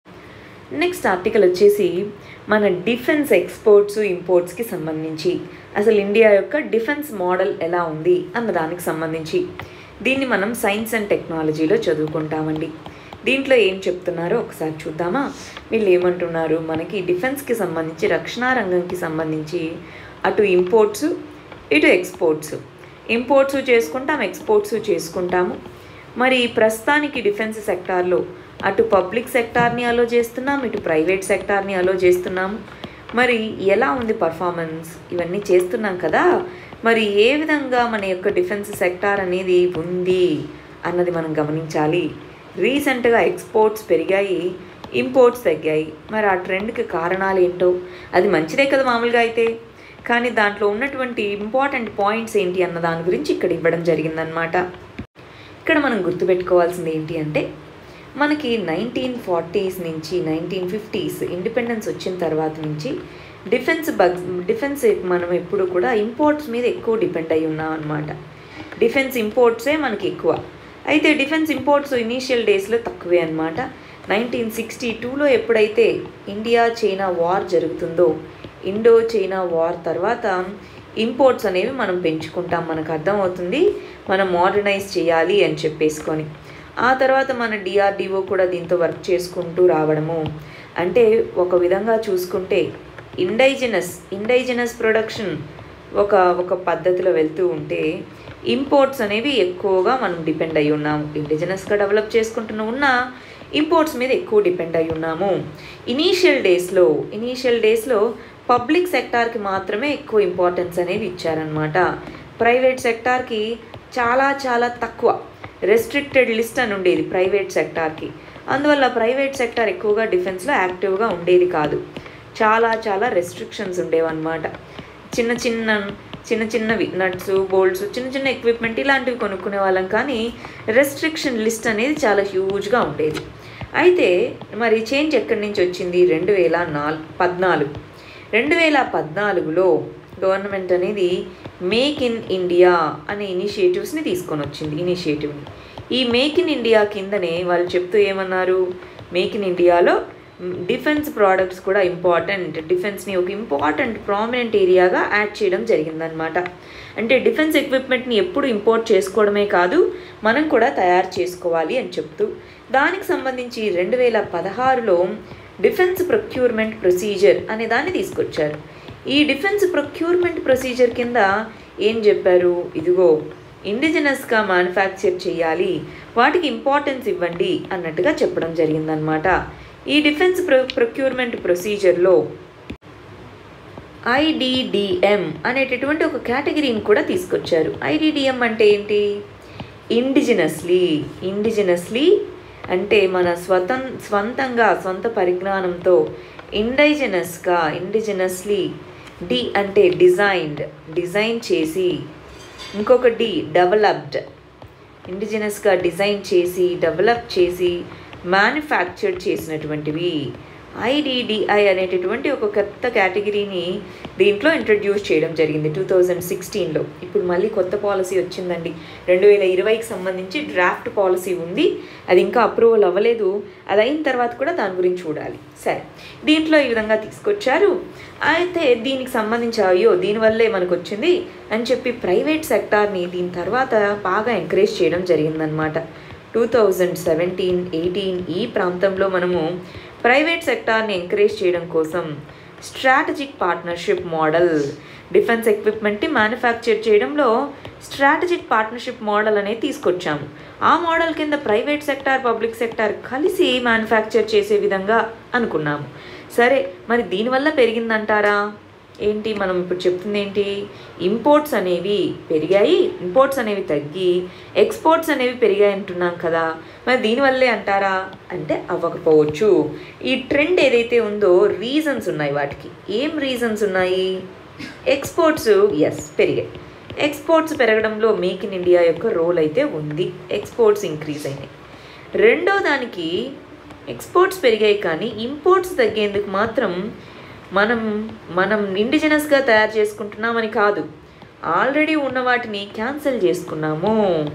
నెక్స్ట్ ఆర్టికల్ వచ్చేసి మన డిఫెన్స్ ఎక్స్పోర్ట్స్ ఇంపోర్ట్స్కి సంబంధించి అసలు ఇండియా యొక్క డిఫెన్స్ మోడల్ ఎలా ఉంది అన్న దానికి సంబంధించి దీన్ని మనం సైన్స్ అండ్ టెక్నాలజీలో చదువుకుంటామండి దీంట్లో ఏం చెప్తున్నారో ఒకసారి చూద్దామా వీళ్ళు ఏమంటున్నారు మనకి డిఫెన్స్కి సంబంధించి రక్షణ రంగంకి సంబంధించి అటు ఇంపోర్ట్స్ ఇటు ఎక్స్పోర్ట్స్ ఇంపోర్ట్స్ చేసుకుంటాం ఎక్స్పోర్ట్స్ చేసుకుంటాము మరి ప్రస్తుతానికి డిఫెన్స్ సెక్టార్లో అటు పబ్లిక్ సెక్టార్ని అలో చేస్తున్నాం ఇటు ప్రైవేట్ సెక్టార్ని అలో చేస్తున్నాము మరి ఎలా ఉంది పర్ఫార్మెన్స్ ఇవన్నీ చేస్తున్నాం కదా మరి ఏ విధంగా మన యొక్క డిఫెన్స్ సెక్టార్ అనేది ఉంది అన్నది మనం గమనించాలి రీసెంట్గా ఎక్స్పోర్ట్స్ పెరిగాయి ఇంపోర్ట్స్ తగ్గాయి మరి ఆ ట్రెండ్కి కారణాలు ఏంటో అది మంచిదే కదా మామూలుగా అయితే కానీ దాంట్లో ఉన్నటువంటి ఇంపార్టెంట్ పాయింట్స్ ఏంటి అన్న దాని గురించి ఇక్కడ ఇవ్వడం జరిగిందనమాట ఇక్కడ మనం గుర్తుపెట్టుకోవాల్సింది ఏంటి అంటే మనకి నైన్టీన్ ఫార్టీస్ నుంచి నైన్టీన్ ఫిఫ్టీస్ ఇండిపెండెన్స్ వచ్చిన తర్వాత నుంచి డిఫెన్స్ బగ్ డిఫెన్స్ మనం ఎప్పుడు కూడా ఇంపోర్ట్స్ మీద ఎక్కువ డిపెండ్ అయి ఉన్నాం అనమాట డిఫెన్స్ ఇంపోర్ట్సే మనకి ఎక్కువ అయితే డిఫెన్స్ ఇంపోర్ట్స్ ఇనీషియల్ డేస్లో తక్కువే అనమాట నైన్టీన్ సిక్స్టీ టూలో ఎప్పుడైతే ఇండియా చైనా వార్ జరుగుతుందో ఇండో చైనా వార్ తర్వాత ఇంపోర్ట్స్ అనేవి మనం పెంచుకుంటాం మనకు అర్థమవుతుంది మనం మోడర్నైజ్ చేయాలి అని చెప్పేసుకొని ఆ తర్వాత మన డిఆర్డిఓ కూడా దీంతో వర్క్ చేసుకుంటూ రావడము అంటే ఒక విధంగా చూసుకుంటే ఇండైజినస్ ఇండైజినస్ ప్రొడక్షన్ ఒక ఒక పద్ధతిలో వెళ్తూ ఉంటే ఇంపోర్ట్స్ అనేవి ఎక్కువగా మనం డిపెండ్ అయి ఉన్నాము ఇండిజినస్గా డెవలప్ చేసుకుంటున్న ఉన్న ఇంపోర్ట్స్ మీద ఎక్కువ డిపెండ్ అయి ఉన్నాము ఇనీషియల్ డేస్లో ఇనీషియల్ డేస్లో పబ్లిక్ సెక్టార్కి మాత్రమే ఎక్కువ ఇంపార్టెన్స్ అనేవి ఇచ్చారనమాట ప్రైవేట్ సెక్టార్కి చాలా చాలా తక్కువ రెస్ట్రిక్టెడ్ లిస్ట్ అని ఉండేది ప్రైవేట్ సెక్టార్కి అందువల్ల ప్రైవేట్ సెక్టార్ ఎక్కువగా డిఫెన్స్లో యాక్టివ్గా ఉండేది కాదు చాలా చాలా రెస్ట్రిక్షన్స్ ఉండేవన్నమాట చిన్న చిన్న చిన్న చిన్నవి నట్స్ బోల్ట్స్ చిన్న చిన్న ఎక్విప్మెంట్ ఇలాంటివి కొనుక్కునే వాళ్ళం కానీ రెస్ట్రిక్షన్ లిస్ట్ అనేది చాలా హ్యూజ్గా ఉండేది అయితే మరి చేంజ్ ఎక్కడి నుంచి వచ్చింది రెండు వేల నాల్ పద్నాలుగు రెండు వేల పద్నాలుగులో గవర్నమెంట్ అనేది మేక్ ఇన్ ఇండియా అనే ఇనిషియేటివ్స్ని తీసుకొని వచ్చింది ఇనిషియేటివ్ని ఈ మేక్ ఇన్ ఇండియా కిందనే వాళ్ళు చెప్తూ ఏమన్నారు మేక్ ఇన్ ఇండియాలో డిఫెన్స్ ప్రోడక్ట్స్ కూడా ఇంపార్టెంట్ డిఫెన్స్ని ఒక ఇంపార్టెంట్ ప్రామినెంట్ ఏరియాగా యాడ్ చేయడం జరిగిందనమాట అంటే డిఫెన్స్ ఎక్విప్మెంట్ని ఎప్పుడు ఇంపోర్ట్ చేసుకోవడమే కాదు మనం కూడా తయారు చేసుకోవాలి అని చెప్తూ దానికి సంబంధించి రెండు వేల పదహారులో డిఫెన్స్ ప్రొక్యూర్మెంట్ ప్రొసీజర్ అనే దాన్ని తీసుకొచ్చారు ఈ డిఫెన్స్ ప్రొక్యూర్మెంట్ ప్రొసీజర్ కింద ఏం చెప్పారు ఇదిగో ఇండిజినస్గా మ్యానుఫ్యాక్చర్ చేయాలి వాటికి ఇంపార్టెన్స్ ఇవ్వండి అన్నట్టుగా చెప్పడం జరిగిందనమాట ఈ డిఫెన్స్ ప్రొ ప్రొక్యూర్మెంట్ ప్రొసీజర్లో ఐడిడిఎం అనేటటువంటి ఒక కేటగిరీని కూడా తీసుకొచ్చారు ఐడిడిఎం అంటే ఏంటి ఇండిజినస్లీ ఇండిజినస్లీ అంటే మన స్వతం స్వంతంగా సొంత పరిజ్ఞానంతో ఇండైజినస్గా ఇండిజినస్లీ డి అంటే డిజైన్డ్ డిజైన్ చేసి ఇంకొక డి డెవలప్డ్ ఇండిజినస్గా డిజైన్ చేసి డెవలప్ చేసి మ్యానుఫ్యాక్చర్ చేసినటువంటివి ఐడిడిఐ అనేటటువంటి ఒక కొత్త కేటగిరీని దీంట్లో ఇంట్రడ్యూస్ చేయడం జరిగింది టూ థౌజండ్ సిక్స్టీన్లో ఇప్పుడు మళ్ళీ కొత్త పాలసీ వచ్చిందండి రెండు వేల ఇరవైకి సంబంధించి డ్రాఫ్ట్ పాలసీ ఉంది అది ఇంకా అప్రూవల్ అవ్వలేదు అది అయిన తర్వాత కూడా దాని గురించి చూడాలి సరే దీంట్లో ఈ విధంగా తీసుకొచ్చారు అయితే దీనికి సంబంధించి అయ్యో దీనివల్లే మనకు వచ్చింది అని చెప్పి ప్రైవేట్ సెక్టార్ని దీని తర్వాత బాగా ఎంకరేజ్ చేయడం జరిగిందనమాట టూ థౌజండ్ సెవెంటీన్ ఎయిటీన్ ఈ ప్రాంతంలో మనము ప్రైవేట్ సెక్టార్ని ఎంకరేజ్ చేయడం కోసం స్ట్రాటజిక్ పార్ట్నర్షిప్ మోడల్ డిఫెన్స్ ఎక్విప్మెంట్ని మ్యానుఫ్యాక్చర్ చేయడంలో స్ట్రాటజిక్ పార్ట్నర్షిప్ మోడల్ అనేది తీసుకొచ్చాము ఆ మోడల్ కింద ప్రైవేట్ సెక్టార్ పబ్లిక్ సెక్టార్ కలిసి మ్యానుఫ్యాక్చర్ చేసే విధంగా అనుకున్నాము సరే మరి దీనివల్ల పెరిగిందంటారా ఏంటి మనం ఇప్పుడు చెప్తుంది ఏంటి ఇంపోర్ట్స్ అనేవి పెరిగాయి ఇంపోర్ట్స్ అనేవి తగ్గి ఎక్స్పోర్ట్స్ అనేవి పెరిగాయి అంటున్నాం కదా మరి దీనివల్లే అంటారా అంటే అవ్వకపోవచ్చు ఈ ట్రెండ్ ఏదైతే ఉందో రీజన్స్ ఉన్నాయి వాటికి ఏం రీజన్స్ ఉన్నాయి ఎక్స్పోర్ట్స్ ఎస్ పెరిగాయి ఎక్స్పోర్ట్స్ పెరగడంలో మేక్ ఇన్ ఇండియా యొక్క రోల్ అయితే ఉంది ఎక్స్పోర్ట్స్ ఇంక్రీజ్ అయినాయి రెండో దానికి ఎక్స్పోర్ట్స్ పెరిగాయి కానీ ఇంపోర్ట్స్ తగ్గేందుకు మాత్రం మనం మనం ఇండిజినస్గా తయారు చేసుకుంటున్నామని కాదు ఆల్రెడీ ఉన్న వాటిని క్యాన్సిల్ చేసుకున్నాము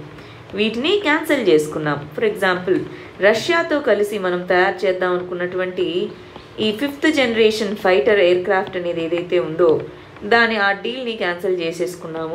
వీటిని క్యాన్సిల్ చేసుకున్నాం ఫర్ ఎగ్జాంపుల్ రష్యాతో కలిసి మనం తయారు చేద్దాం అనుకున్నటువంటి ఈ fifth generation fighter aircraft అనేది ఏదైతే ఉందో దాని ఆ డీల్ని క్యాన్సిల్ చేసేసుకున్నాము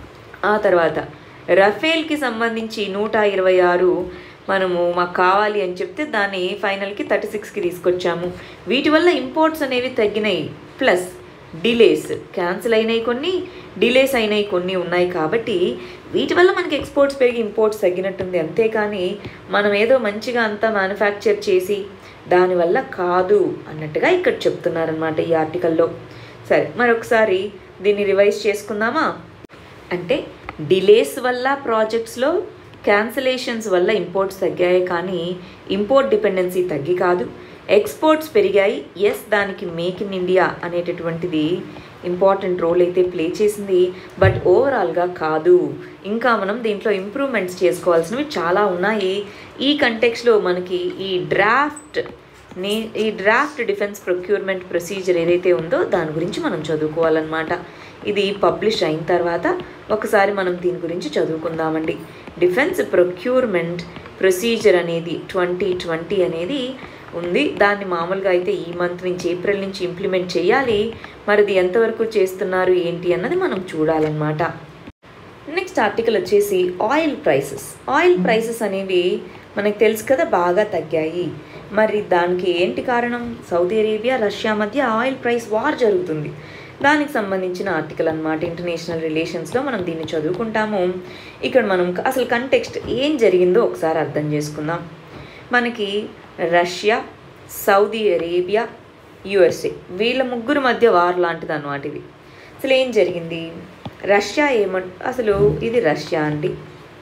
ఆ తర్వాత రఫేల్కి సంబంధించి నూట ఇరవై ఆరు మనము మాకు కావాలి అని చెప్తే దాన్ని ఫైనల్కి థర్టీ సిక్స్కి తీసుకొచ్చాము వీటి వల్ల ఇంపోర్ట్స్ అనేవి తగ్గినాయి ప్లస్ డిలేస్ క్యాన్సిల్ అయినాయి కొన్ని డిలేస్ అయినాయి కొన్ని ఉన్నాయి కాబట్టి వీటి వల్ల మనకి ఎక్స్పోర్ట్స్ పెరిగి ఇంపోర్ట్స్ తగ్గినట్టుంది అంతేకాని మనం ఏదో మంచిగా అంతా మ్యానుఫ్యాక్చర్ చేసి దానివల్ల కాదు అన్నట్టుగా ఇక్కడ చెప్తున్నారనమాట ఈ ఆర్టికల్లో సరే మరొకసారి దీన్ని రివైజ్ చేసుకుందామా అంటే డిలేస్ వల్ల ప్రాజెక్ట్స్లో క్యాన్సిలేషన్స్ వల్ల ఇంపోర్ట్స్ తగ్గాయి కానీ ఇంపోర్ట్ డిపెండెన్సీ తగ్గి కాదు ఎక్స్పోర్ట్స్ పెరిగాయి ఎస్ దానికి మేక్ ఇన్ ఇండియా అనేటటువంటిది ఇంపార్టెంట్ రోల్ అయితే ప్లే చేసింది బట్ ఓవరాల్గా కాదు ఇంకా మనం దీంట్లో ఇంప్రూవ్మెంట్స్ చేసుకోవాల్సినవి చాలా ఉన్నాయి ఈ కంటెక్స్లో మనకి ఈ డ్రాఫ్ట్ నే ఈ డ్రాఫ్ట్ డిఫెన్స్ ప్రొక్యూర్మెంట్ ప్రొసీజర్ ఏదైతే ఉందో దాని గురించి మనం చదువుకోవాలన్నమాట ఇది పబ్లిష్ అయిన తర్వాత ఒకసారి మనం దీని గురించి చదువుకుందామండి డిఫెన్స్ ప్రొక్యూర్మెంట్ ప్రొసీజర్ అనేది ట్వంటీ ట్వంటీ అనేది ఉంది దాన్ని మామూలుగా అయితే ఈ మంత్ నుంచి ఏప్రిల్ నుంచి ఇంప్లిమెంట్ చేయాలి మరి ఇది ఎంతవరకు చేస్తున్నారు ఏంటి అన్నది మనం చూడాలన్నమాట నెక్స్ట్ ఆర్టికల్ వచ్చేసి ఆయిల్ ప్రైసెస్ ఆయిల్ ప్రైసెస్ అనేవి మనకు తెలుసు కదా బాగా తగ్గాయి మరి దానికి ఏంటి కారణం సౌదీ అరేబియా రష్యా మధ్య ఆయిల్ ప్రైస్ వార్ జరుగుతుంది దానికి సంబంధించిన ఆర్టికల్ అనమాట ఇంటర్నేషనల్ రిలేషన్స్లో మనం దీన్ని చదువుకుంటాము ఇక్కడ మనం అసలు కంటెక్స్ట్ ఏం జరిగిందో ఒకసారి అర్థం చేసుకుందాం మనకి రష్యా సౌదీ అరేబియా యుఎస్ఏ వీళ్ళ ముగ్గురు మధ్య వార్ లాంటిది అనమాట ఇది అసలు ఏం జరిగింది రష్యా ఏమంట అసలు ఇది రష్యా అండి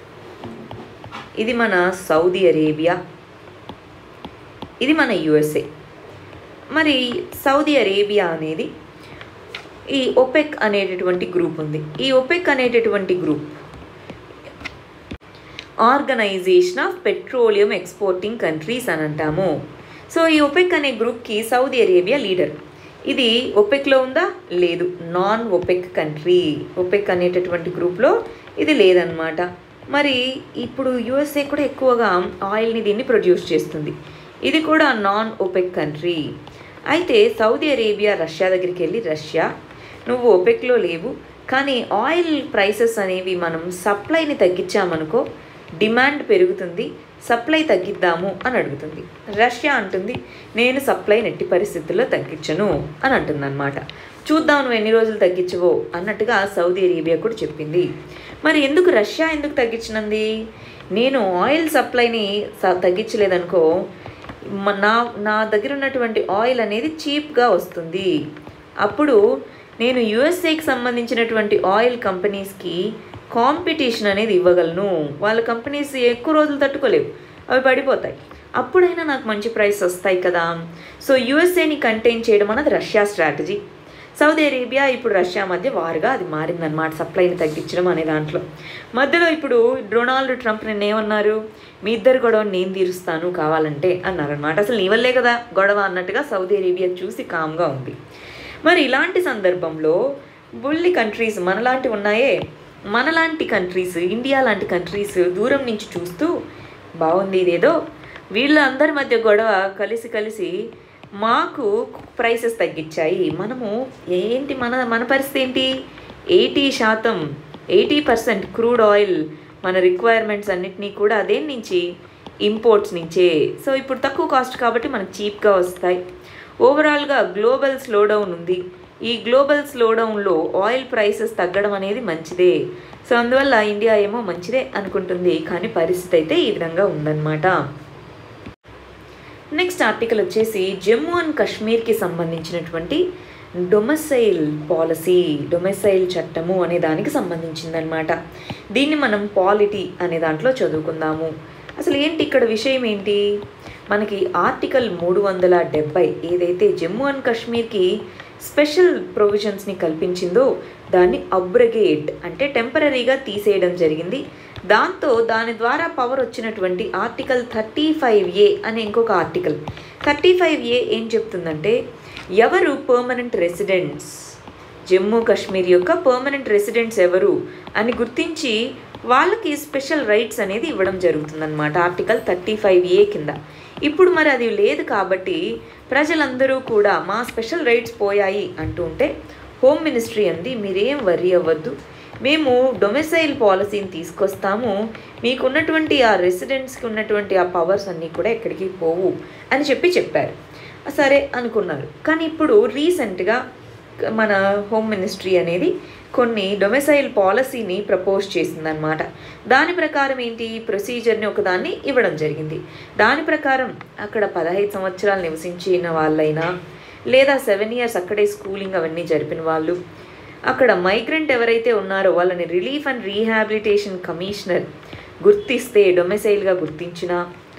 ఇది మన సౌదీ అరేబియా ఇది మన యుఎస్ఏ మరి సౌదీ అరేబియా అనేది ఈ ఒపెక్ అనేటటువంటి గ్రూప్ ఉంది ఈ ఒపెక్ అనేటటువంటి group organisation of petroleum exporting countries అని అంటాము సో ఈ ఒపెక్ అనే గ్రూప్కి సౌదీ అరేబియా లీడర్ ఇది ఒపెక్లో ఉందా లేదు నాన్ ఒపెక్ కంట్రీ ఒపెక్ అనేటటువంటి గ్రూప్లో ఇది లేదనమాట మరి ఇప్పుడు యుఎస్ఏ కూడా ఎక్కువగా ఆయిల్ని దీన్ని ప్రొడ్యూస్ చేస్తుంది ఇది కూడా నాన్ ఒపెక్ కంట్రీ అయితే సౌదీ అరేబియా రష్యా దగ్గరికి వెళ్ళి రష్యా నువ్వు ఒపెక్లో లేవు కానీ ఆయిల్ ప్రైసెస్ అనేవి మనం సప్లైని తగ్గించామనుకో డిమాండ్ పెరుగుతుంది సప్లై తగ్గిద్దాము అని అడుగుతుంది రష్యా అంటుంది నేను సప్లై నెట్టి పరిస్థితుల్లో తగ్గించను అని అంటుంది అనమాట చూద్దాం నువ్వు ఎన్ని రోజులు తగ్గించవో అన్నట్టుగా సౌదీ అరేబియా కూడా చెప్పింది మరి ఎందుకు రష్యా ఎందుకు తగ్గించినంది నేను ఆయిల్ సప్లైని స తగ్గించలేదనుకో మ- నా నా దగ్గర ఉన్నటువంటి ఆయిల్ అనేది చీప్గా వస్తుంది అప్పుడు నేను యుఎస్ఏకి సంబంధించినటువంటి ఆయిల్ కంపెనీస్కి కాంపిటీషన్ అనేది ఇవ్వగలను వాళ్ళ కంపెనీస్ ఎక్కువ రోజులు తట్టుకోలేవు అవి పడిపోతాయి అప్పుడైనా నాకు మంచి ప్రైస్ వస్తాయి కదా సో యుఎస్ఏని కంటైన్ చేయడం అన్నది రష్యా స్ట్రాటజీ సౌదీ అరేబియా ఇప్పుడు రష్యా మధ్య వారుగా అది మారిందన్నమాట సప్లైని తగ్గించడం అనే దాంట్లో మధ్యలో ఇప్పుడు డొనాల్డ్ ట్రంప్ నిన్న ఏమన్నారు మీ ఇద్దరు గొడవ నేను తీరుస్తాను కావాలంటే అన్నారనమాట అసలు నీ వల్లే కదా గొడవ అన్నట్టుగా సౌదీ అరేబియా చూసి కామ్గా ఉంది మరి ఇలాంటి సందర్భంలో బుల్లి కంట్రీస్ మనలాంటి ఉన్నాయే మనలాంటి కంట్రీస్ ఇండియా లాంటి కంట్రీస్ దూరం నుంచి చూస్తూ బాగుంది ఇదేదో వీళ్ళందరి మధ్య గొడవ కలిసి కలిసి మాకు ప్రైసెస్ తగ్గించాయి మనము ఏంటి మన మన పరిస్థితి ఏంటి ఎయిటీ శాతం ఎయిటీ పర్సెంట్ క్రూడ్ ఆయిల్ మన రిక్వైర్మెంట్స్ అన్నిటినీ కూడా అదే నుంచి ఇంపోర్ట్స్ నుంచే సో ఇప్పుడు తక్కువ కాస్ట్ కాబట్టి మనకు చీప్గా వస్తాయి ఓవరాల్గా గ్లోబల్ స్లో డౌన్ ఉంది ఈ గ్లోబల్ స్లోడౌన్లో ఆయిల్ ప్రైసెస్ తగ్గడం అనేది మంచిదే సో అందువల్ల ఇండియా ఏమో మంచిదే అనుకుంటుంది కానీ పరిస్థితి అయితే ఈ విధంగా ఉందన్నమాట నెక్స్ట్ ఆర్టికల్ వచ్చేసి జమ్మూ అండ్ కాశ్మీర్కి సంబంధించినటువంటి డొమెసైల్ పాలసీ డొమెసైల్ చట్టము అనే దానికి సంబంధించిందనమాట దీన్ని మనం పాలిటీ అనే దాంట్లో చదువుకుందాము అసలు ఏంటి ఇక్కడ విషయం ఏంటి మనకి ఆర్టికల్ మూడు వందల డెబ్బై ఏదైతే జమ్మూ అండ్ కాశ్మీర్కి స్పెషల్ ప్రొవిజన్స్ని కల్పించిందో దాన్ని అబ్రగేట్ అంటే టెంపరీగా తీసేయడం జరిగింది దాంతో దాని ద్వారా పవర్ వచ్చినటువంటి ఆర్టికల్ థర్టీ ఫైవ్ ఏ అనే ఇంకొక ఆర్టికల్ థర్టీ ఫైవ్ ఏ ఏం చెప్తుందంటే ఎవరు పర్మనెంట్ రెసిడెంట్స్ జమ్మూ కాశ్మీర్ యొక్క పర్మనెంట్ రెసిడెంట్స్ ఎవరు అని గుర్తించి వాళ్ళకి స్పెషల్ రైట్స్ అనేది ఇవ్వడం జరుగుతుందన్నమాట ఆర్టికల్ థర్టీ ఫైవ్ ఏ కింద ఇప్పుడు మరి అది లేదు కాబట్టి ప్రజలందరూ కూడా మా స్పెషల్ రైట్స్ పోయాయి అంటూ ఉంటే హోమ్ మినిస్ట్రీ అంది మీరేం వర్రీ అవ్వద్దు మేము డొమెసైల్ పాలసీని తీసుకొస్తాము మీకున్నటువంటి ఆ రెసిడెంట్స్కి ఉన్నటువంటి ఆ పవర్స్ అన్నీ కూడా ఎక్కడికి పోవు అని చెప్పి చెప్పారు సరే అనుకున్నారు కానీ ఇప్పుడు రీసెంట్గా మన హోమ్ మినిస్ట్రీ అనేది కొన్ని డొమెసైల్ పాలసీని ప్రపోజ్ చేసిందనమాట దాని ప్రకారం ఏంటి ప్రొసీజర్ని ఒకదాన్ని ఇవ్వడం జరిగింది దాని ప్రకారం అక్కడ పదహైదు సంవత్సరాలు నివసించిన వాళ్ళైనా లేదా సెవెన్ ఇయర్స్ అక్కడే స్కూలింగ్ అవన్నీ జరిపిన వాళ్ళు అక్కడ మైగ్రెంట్ ఎవరైతే ఉన్నారో వాళ్ళని రిలీఫ్ అండ్ రీహాబిలిటేషన్ కమిషనర్ గుర్తిస్తే డొమెసైల్గా గుర్తించిన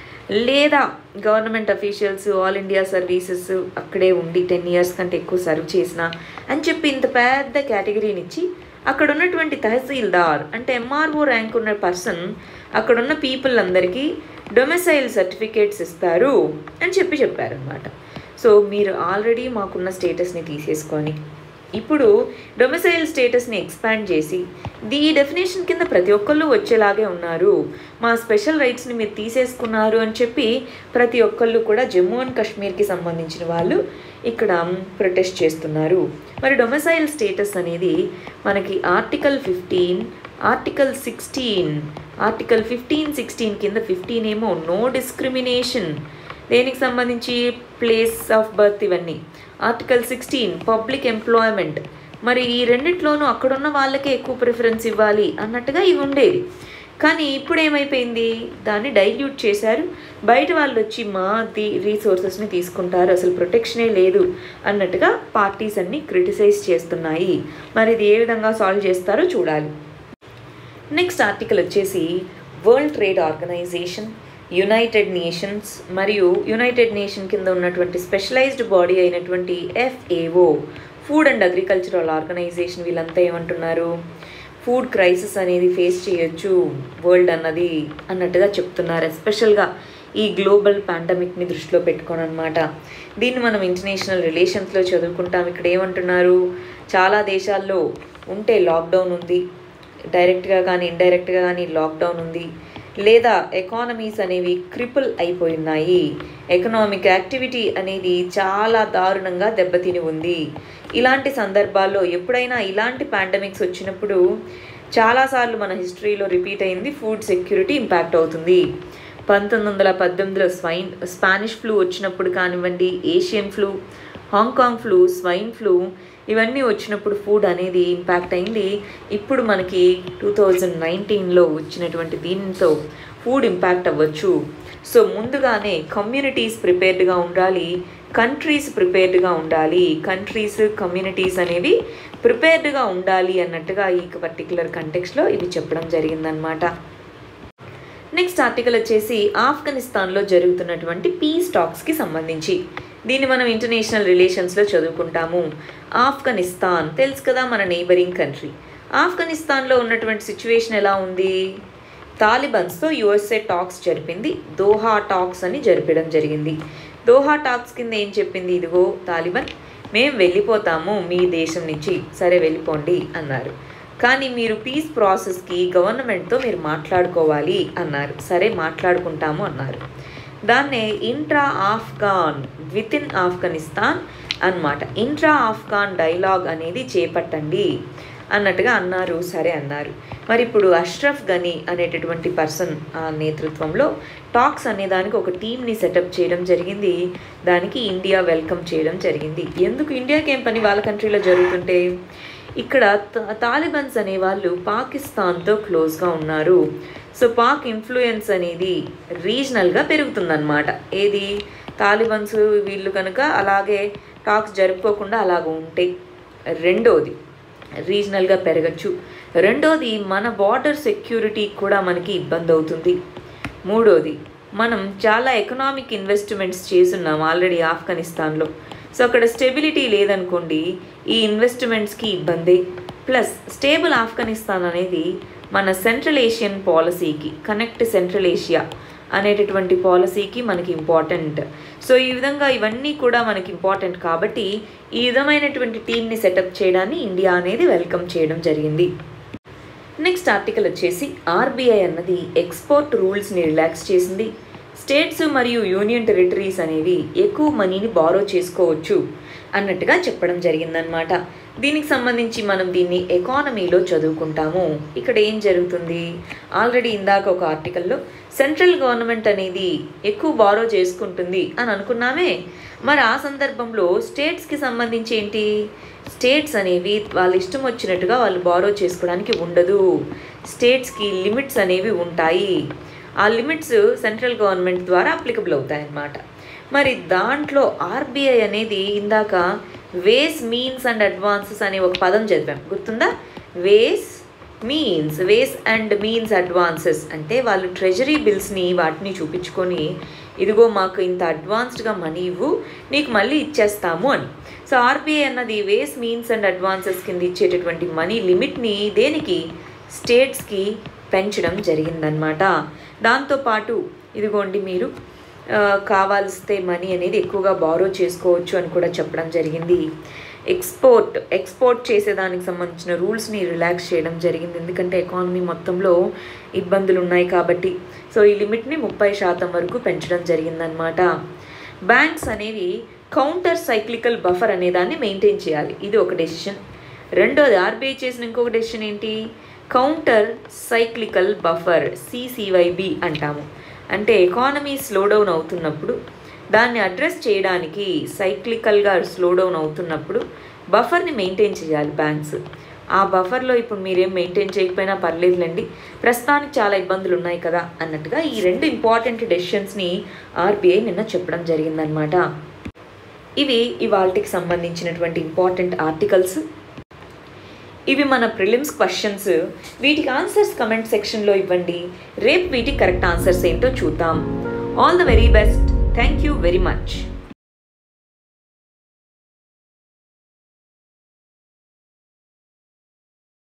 లేదా government officials all India services అక్కడే ఉండి టెన్ ఇయర్స్ కంటే ఎక్కువ సర్వ్ చేసిన అని చెప్పి ఇంత పెద్ద కేటగిరీని ఇచ్చి అక్కడ ఉన్నటువంటి తహసీల్దార్ అంటే ఎంఆర్ఓ ర్యాంక్ ఉన్న పర్సన్ అక్కడున్న పీపుల్ అందరికీ డొమెసైల్ సర్టిఫికేట్స్ ఇస్తారు అని చెప్పి చెప్పారనమాట సో మీరు ఆల్రెడీ మాకున్న స్టేటస్ని తీసేసుకొని ఇప్పుడు డొమిసైల్ స్టేటస్ని ఎక్స్పాండ్ చేసి ఈ డెఫినేషన్ కింద ప్రతి ఒక్కళ్ళు వచ్చేలాగే ఉన్నారు మా స్పెషల్ రైట్స్ని మీరు తీసేసుకున్నారు అని చెప్పి ప్రతి ఒక్కళ్ళు కూడా జమ్మూ అండ్ కాశ్మీర్కి సంబంధించిన వాళ్ళు ఇక్కడ ప్రొటెస్ట్ చేస్తున్నారు మరి డొమిసైల్ స్టేటస్ అనేది మనకి article fifteen article sixteen article fifteen sixteen కింద ఫిఫ్టీన్ ఏమో నో డిస్క్రిమినేషన్ దేనికి సంబంధించి ప్లేస్ ఆఫ్ బర్త్ ఇవన్నీ ఆర్టికల్ సిక్స్టీన్ పబ్లిక్ ఎంప్లాయ్మెంట్ మరి ఈ రెండిట్లోనూ అక్కడున్న వాళ్ళకే ఎక్కువ ప్రిఫరెన్స్ ఇవ్వాలి అన్నట్టుగా ఇవి ఉండేది కానీ ఇప్పుడు ఏమైపోయింది దాన్ని డైల్యూట్ చేశారు బయట వాళ్ళు వచ్చి మా ది రీసోర్సెస్ని తీసుకుంటారు అసలు ప్రొటెక్షనే లేదు అన్నట్టుగా పార్టీస్ అన్ని క్రిటిసైజ్ చేస్తున్నాయి మరి ఇది ఏ విధంగా సాల్వ్ చేస్తారో చూడాలి నెక్స్ట్ ఆర్టికల్ వచ్చేసి world trade organisation united nations మరియు యునైటెడ్ నేషన్ కింద ఉన్నటువంటి స్పెషలైజ్డ్ బాడీ అయినటువంటి FAO food and agricultural organisation వీళ్ళంతా ఏమంటున్నారు ఫుడ్ క్రైసిస్ అనేది ఫేస్ చేయొచ్చు వరల్డ్ అన్నది అన్నట్టుగా చెప్తున్నారు ఎస్పెషల్గా ఈ గ్లోబల్ పాండమిక్ని దృష్టిలో పెట్టుకొని అనమాట దీన్ని మనం ఇంటర్నేషనల్ రిలేషన్స్లో చదువుకుంటాం ఇక్కడ ఏమంటున్నారు చాలా దేశాల్లో ఉంటే లాక్డౌన్ ఉంది డైరెక్ట్గా కానీ ఇండైరెక్ట్గా కానీ లాక్డౌన్ ఉంది లేదా ఎకానమీస్ అనేవి క్రిపుల్ అయిపోయినాయి ఎకనామిక్ యాక్టివిటీ అనేది చాలా దారుణంగా దెబ్బతిని ఉంది ఇలాంటి సందర్భాల్లో ఎప్పుడైనా ఇలాంటి పాండమిక్స్ వచ్చినప్పుడు చాలాసార్లు మన హిస్టరీలో రిపీట్ అయింది ఫుడ్ సెక్యూరిటీ ఇంపాక్ట్ అవుతుంది పంతొమ్మిది వందల పద్దెనిమిదిలో స్వైన్ స్పానిష్ ఫ్లూ వచ్చినప్పుడు కానివ్వండి Asian flu Hong Kong flu swine flu ఇవన్నీ వచ్చినప్పుడు ఫుడ్ అనేది ఇంపాక్ట్ అయింది ఇప్పుడు మనకి టూ థౌజండ్ నైన్టీన్లో వచ్చినటువంటి దీంతో ఫుడ్ ఇంపాక్ట్ అవ్వచ్చు సో ముందుగానే కమ్యూనిటీస్ ప్రిపేర్డ్గా ఉండాలి కంట్రీస్ ప్రిపేర్డ్గా ఉండాలి కంట్రీస్ కమ్యూనిటీస్ అనేవి ప్రిపేర్డ్గా ఉండాలి అన్నట్టుగా ఈ పర్టికులర్ కంటెక్స్లో ఇవి చెప్పడం జరిగిందనమాట నెక్స్ట్ ఆర్టికల్ వచ్చేసి ఆఫ్ఘనిస్తాన్లో జరుగుతున్నటువంటి పీస్ టాక్స్కి సంబంధించి దీన్ని మనం ఇంటర్నేషనల్ రిలేషన్స్లో చదువుకుంటాము ఆఫ్ఘనిస్తాన్ తెలుసు కదా మన నేబరింగ్ కంట్రీ ఆఫ్ఘనిస్తాన్లో ఉన్నటువంటి సిచ్యువేషన్ ఎలా ఉంది తాలిబన్స్తో యుఎస్ఏ టాక్స్ జరిపింది దోహా టాక్స్ అని జరిపడం జరిగింది దోహా టాక్స్ కింద ఏం చెప్పింది ఇదిగో తాలిబన్ మేము వెళ్ళిపోతాము మీ దేశం నుంచి సరే వెళ్ళిపోండి అన్నారు కానీ మీరు పీస్ ప్రాసెస్కి గవర్నమెంట్తో మీరు మాట్లాడుకోవాలి అన్నారు సరే మాట్లాడుకుంటాము అన్నారు దాన్నే intra Afghan with in Afghanistan అనమాట ఇంట్రా ఆఫ్ఘాన్ డైలాగ్ అనేది చేపట్టండి అన్నట్టుగా అన్నారు సరే అన్నారు మరి ఇప్పుడు అష్రఫ్ గనీ అనేటటువంటి పర్సన్ ఆ నేతృత్వంలో టాక్స్ అనే దానికి ఒక టీంని సెటప్ చేయడం జరిగింది దానికి ఇండియా వెల్కమ్ చేయడం జరిగింది ఎందుకు ఇండియాకి ఏం పని వాళ్ళ కంట్రీలో జరుగుతుంటే ఇక్కడ తా- తాలిబన్స్ అనే వాళ్ళు పాకిస్తాన్తో క్లోజ్గా ఉన్నారు సో పాక్ ఇన్ఫ్లుయెన్స్ అనేది రీజనల్గా పెరుగుతుందన్నమాట ఏది తాలిబన్స్ వీళ్ళు కనుక అలాగే టాక్స్ జరుపుకోకుండా అలాగ ఉంటే రెండోది రీజనల్గా పెరగచ్చు రెండోది మన బార్డర్ సెక్యూరిటీ కూడా మనకి ఇబ్బంది అవుతుంది మూడోది మనం చాలా ఎకనామిక్ ఇన్వెస్ట్మెంట్స్ చేస్తున్నాం ఆల్రెడీ ఆఫ్ఘనిస్తాన్లో సో అక్కడ స్టెబిలిటీ లేదనుకోండి ఈ ఇన్వెస్ట్మెంట్స్కి ఇబ్బంది ప్లస్ స్టేబుల్ ఆఫ్ఘనిస్తాన్ అనేది మన సెంట్రల్ ఏషియన్ పాలసీకి కనెక్ట్ సెంట్రల్ ఏషియా అనేటటువంటి పాలసీకి మనకి ఇంపార్టెంట్ సో ఈ విధంగా ఇవన్నీ కూడా మనకి ఇంపార్టెంట్ కాబట్టి ఈ విధమైనటువంటి టీంని సెటప్ చేయడాన్ని ఇండియా అనేది వెల్కమ్ చేయడం జరిగింది నెక్స్ట్ ఆర్టికల్ వచ్చేసి ఆర్బీఐ అన్నది ఎక్స్పోర్ట్ రూల్స్ని రిలాక్స్ చేసింది స్టేట్స్ మరియు యూనియన్ టెరిటరీస్ అనేవి ఎక్కువ మనీని బారో చేసుకోవచ్చు అన్నట్టుగా చెప్పడం జరిగిందనమాట దీనికి సంబంధించి మనం దీన్ని ఎకానమీలో చదువుకుంటాము ఇక్కడ ఏం జరుగుతుంది ఆల్రెడీ ఇందాక ఒక ఆర్టికల్లో సెంట్రల్ గవర్నమెంట్ అనేది ఎక్కువ బారో చేసుకుంటుంది అని అనుకున్నామే మరి ఆ సందర్భంలో స్టేట్స్కి సంబంధించి ఏంటి స్టేట్స్ అనేవి వాళ్ళ ఇష్టం వచ్చినట్టుగా వాళ్ళు బారో చేసుకోవడానికి ఉండదు స్టేట్స్కి లిమిట్స్ అనేవి ఉంటాయి ఆ లిమిట్స్ సెంట్రల్ గవర్నమెంట్ ద్వారా అప్లికబుల్ అవుతాయి అన్నమాట మరి దాంట్లో ఆర్బీఐ అనేది ఇందాక వేస్ మీన్స్ అండ్ అడ్వాన్సెస్ అనే ఒక పదం చదివాం గుర్తుందా ways means ways and means advances అంటే వాళ్ళు ట్రెజరీ బిల్స్ని వాటిని చూపించుకొని ఇదిగో మాకు ఇంత అడ్వాన్స్డ్గా మనీ ఇవ్వు నీకు మళ్ళీ ఇచ్చేస్తాము అని సో ఆర్బీఐ అన్నది వేస్ మీన్స్ అండ్ అడ్వాన్సెస్ కింద ఇచ్చేటటువంటి మనీ లిమిట్ని దేనికి స్టేట్స్కి పెంచడం జరిగిందనమాట దాంతోపాటు ఇదిగోండి మీరు ఆ, కావాల్స్తే మనీ అనేది ఎక్కువగా బారో చేసుకోవచ్చు అని కూడా చెప్పడం జరిగింది ఎక్స్పోర్ట్ ఎక్స్పోర్ట్ చేసేదానికి సంబంధించిన రూల్స్ని రిలాక్స్ చేయడం జరిగింది ఎందుకంటే ఎకానమీ మొత్తంలో ఇబ్బందులు ఉన్నాయి కాబట్టి సో ఈ లిమిట్ని ముప్పై శాతం వరకు పెంచడం జరిగిందనమాట బ్యాంక్స్ అనేవి కౌంటర్ సైక్లికల్ బఫర్ అనే దాన్ని మెయింటైన్ చేయాలి ఇది ఒక డెసిషన్ రెండోది ఆర్బీఐ చేసిన ఇంకొక డెసిషన్ ఏంటి కౌంటర్ సైక్లికల్ బఫర్ సిసివైబి అంటాము అంటే ఎకానమీ స్లో డౌన్ అవుతున్నప్పుడు దాన్ని అడ్రస్ చేయడానికి సైక్లికల్గా స్లో డౌన్ అవుతున్నప్పుడు బఫర్ని మెయింటైన్ చేయాలి బ్యాంక్స్ ఆ బఫర్లో ఇప్పుడు మీరేం మెయింటైన్ చేయకపోయినా పర్లేదులేండి ప్రస్తుతానికి చాలా ఇబ్బందులు ఉన్నాయి కదా అన్నట్టుగా ఈ రెండు ఇంపార్టెంట్ డెసిషన్స్ని ఆర్బీఐ నిన్న చెప్పడం జరిగిందనమాట ఇవి ఇవాళకి సంబంధించినటువంటి ఇంపార్టెంట్ ఆర్టికల్స్ ఇవి మన ప్రిలిమ్స్ క్వశ్చన్స్ వీటికి ఆన్సర్స్ కమెంట్ సెక్షన్లో ఇవ్వండి రేపు వీటికి కరెక్ట్ ఆన్సర్స్ ఏంటో చూద్దాం all the very best thank you very much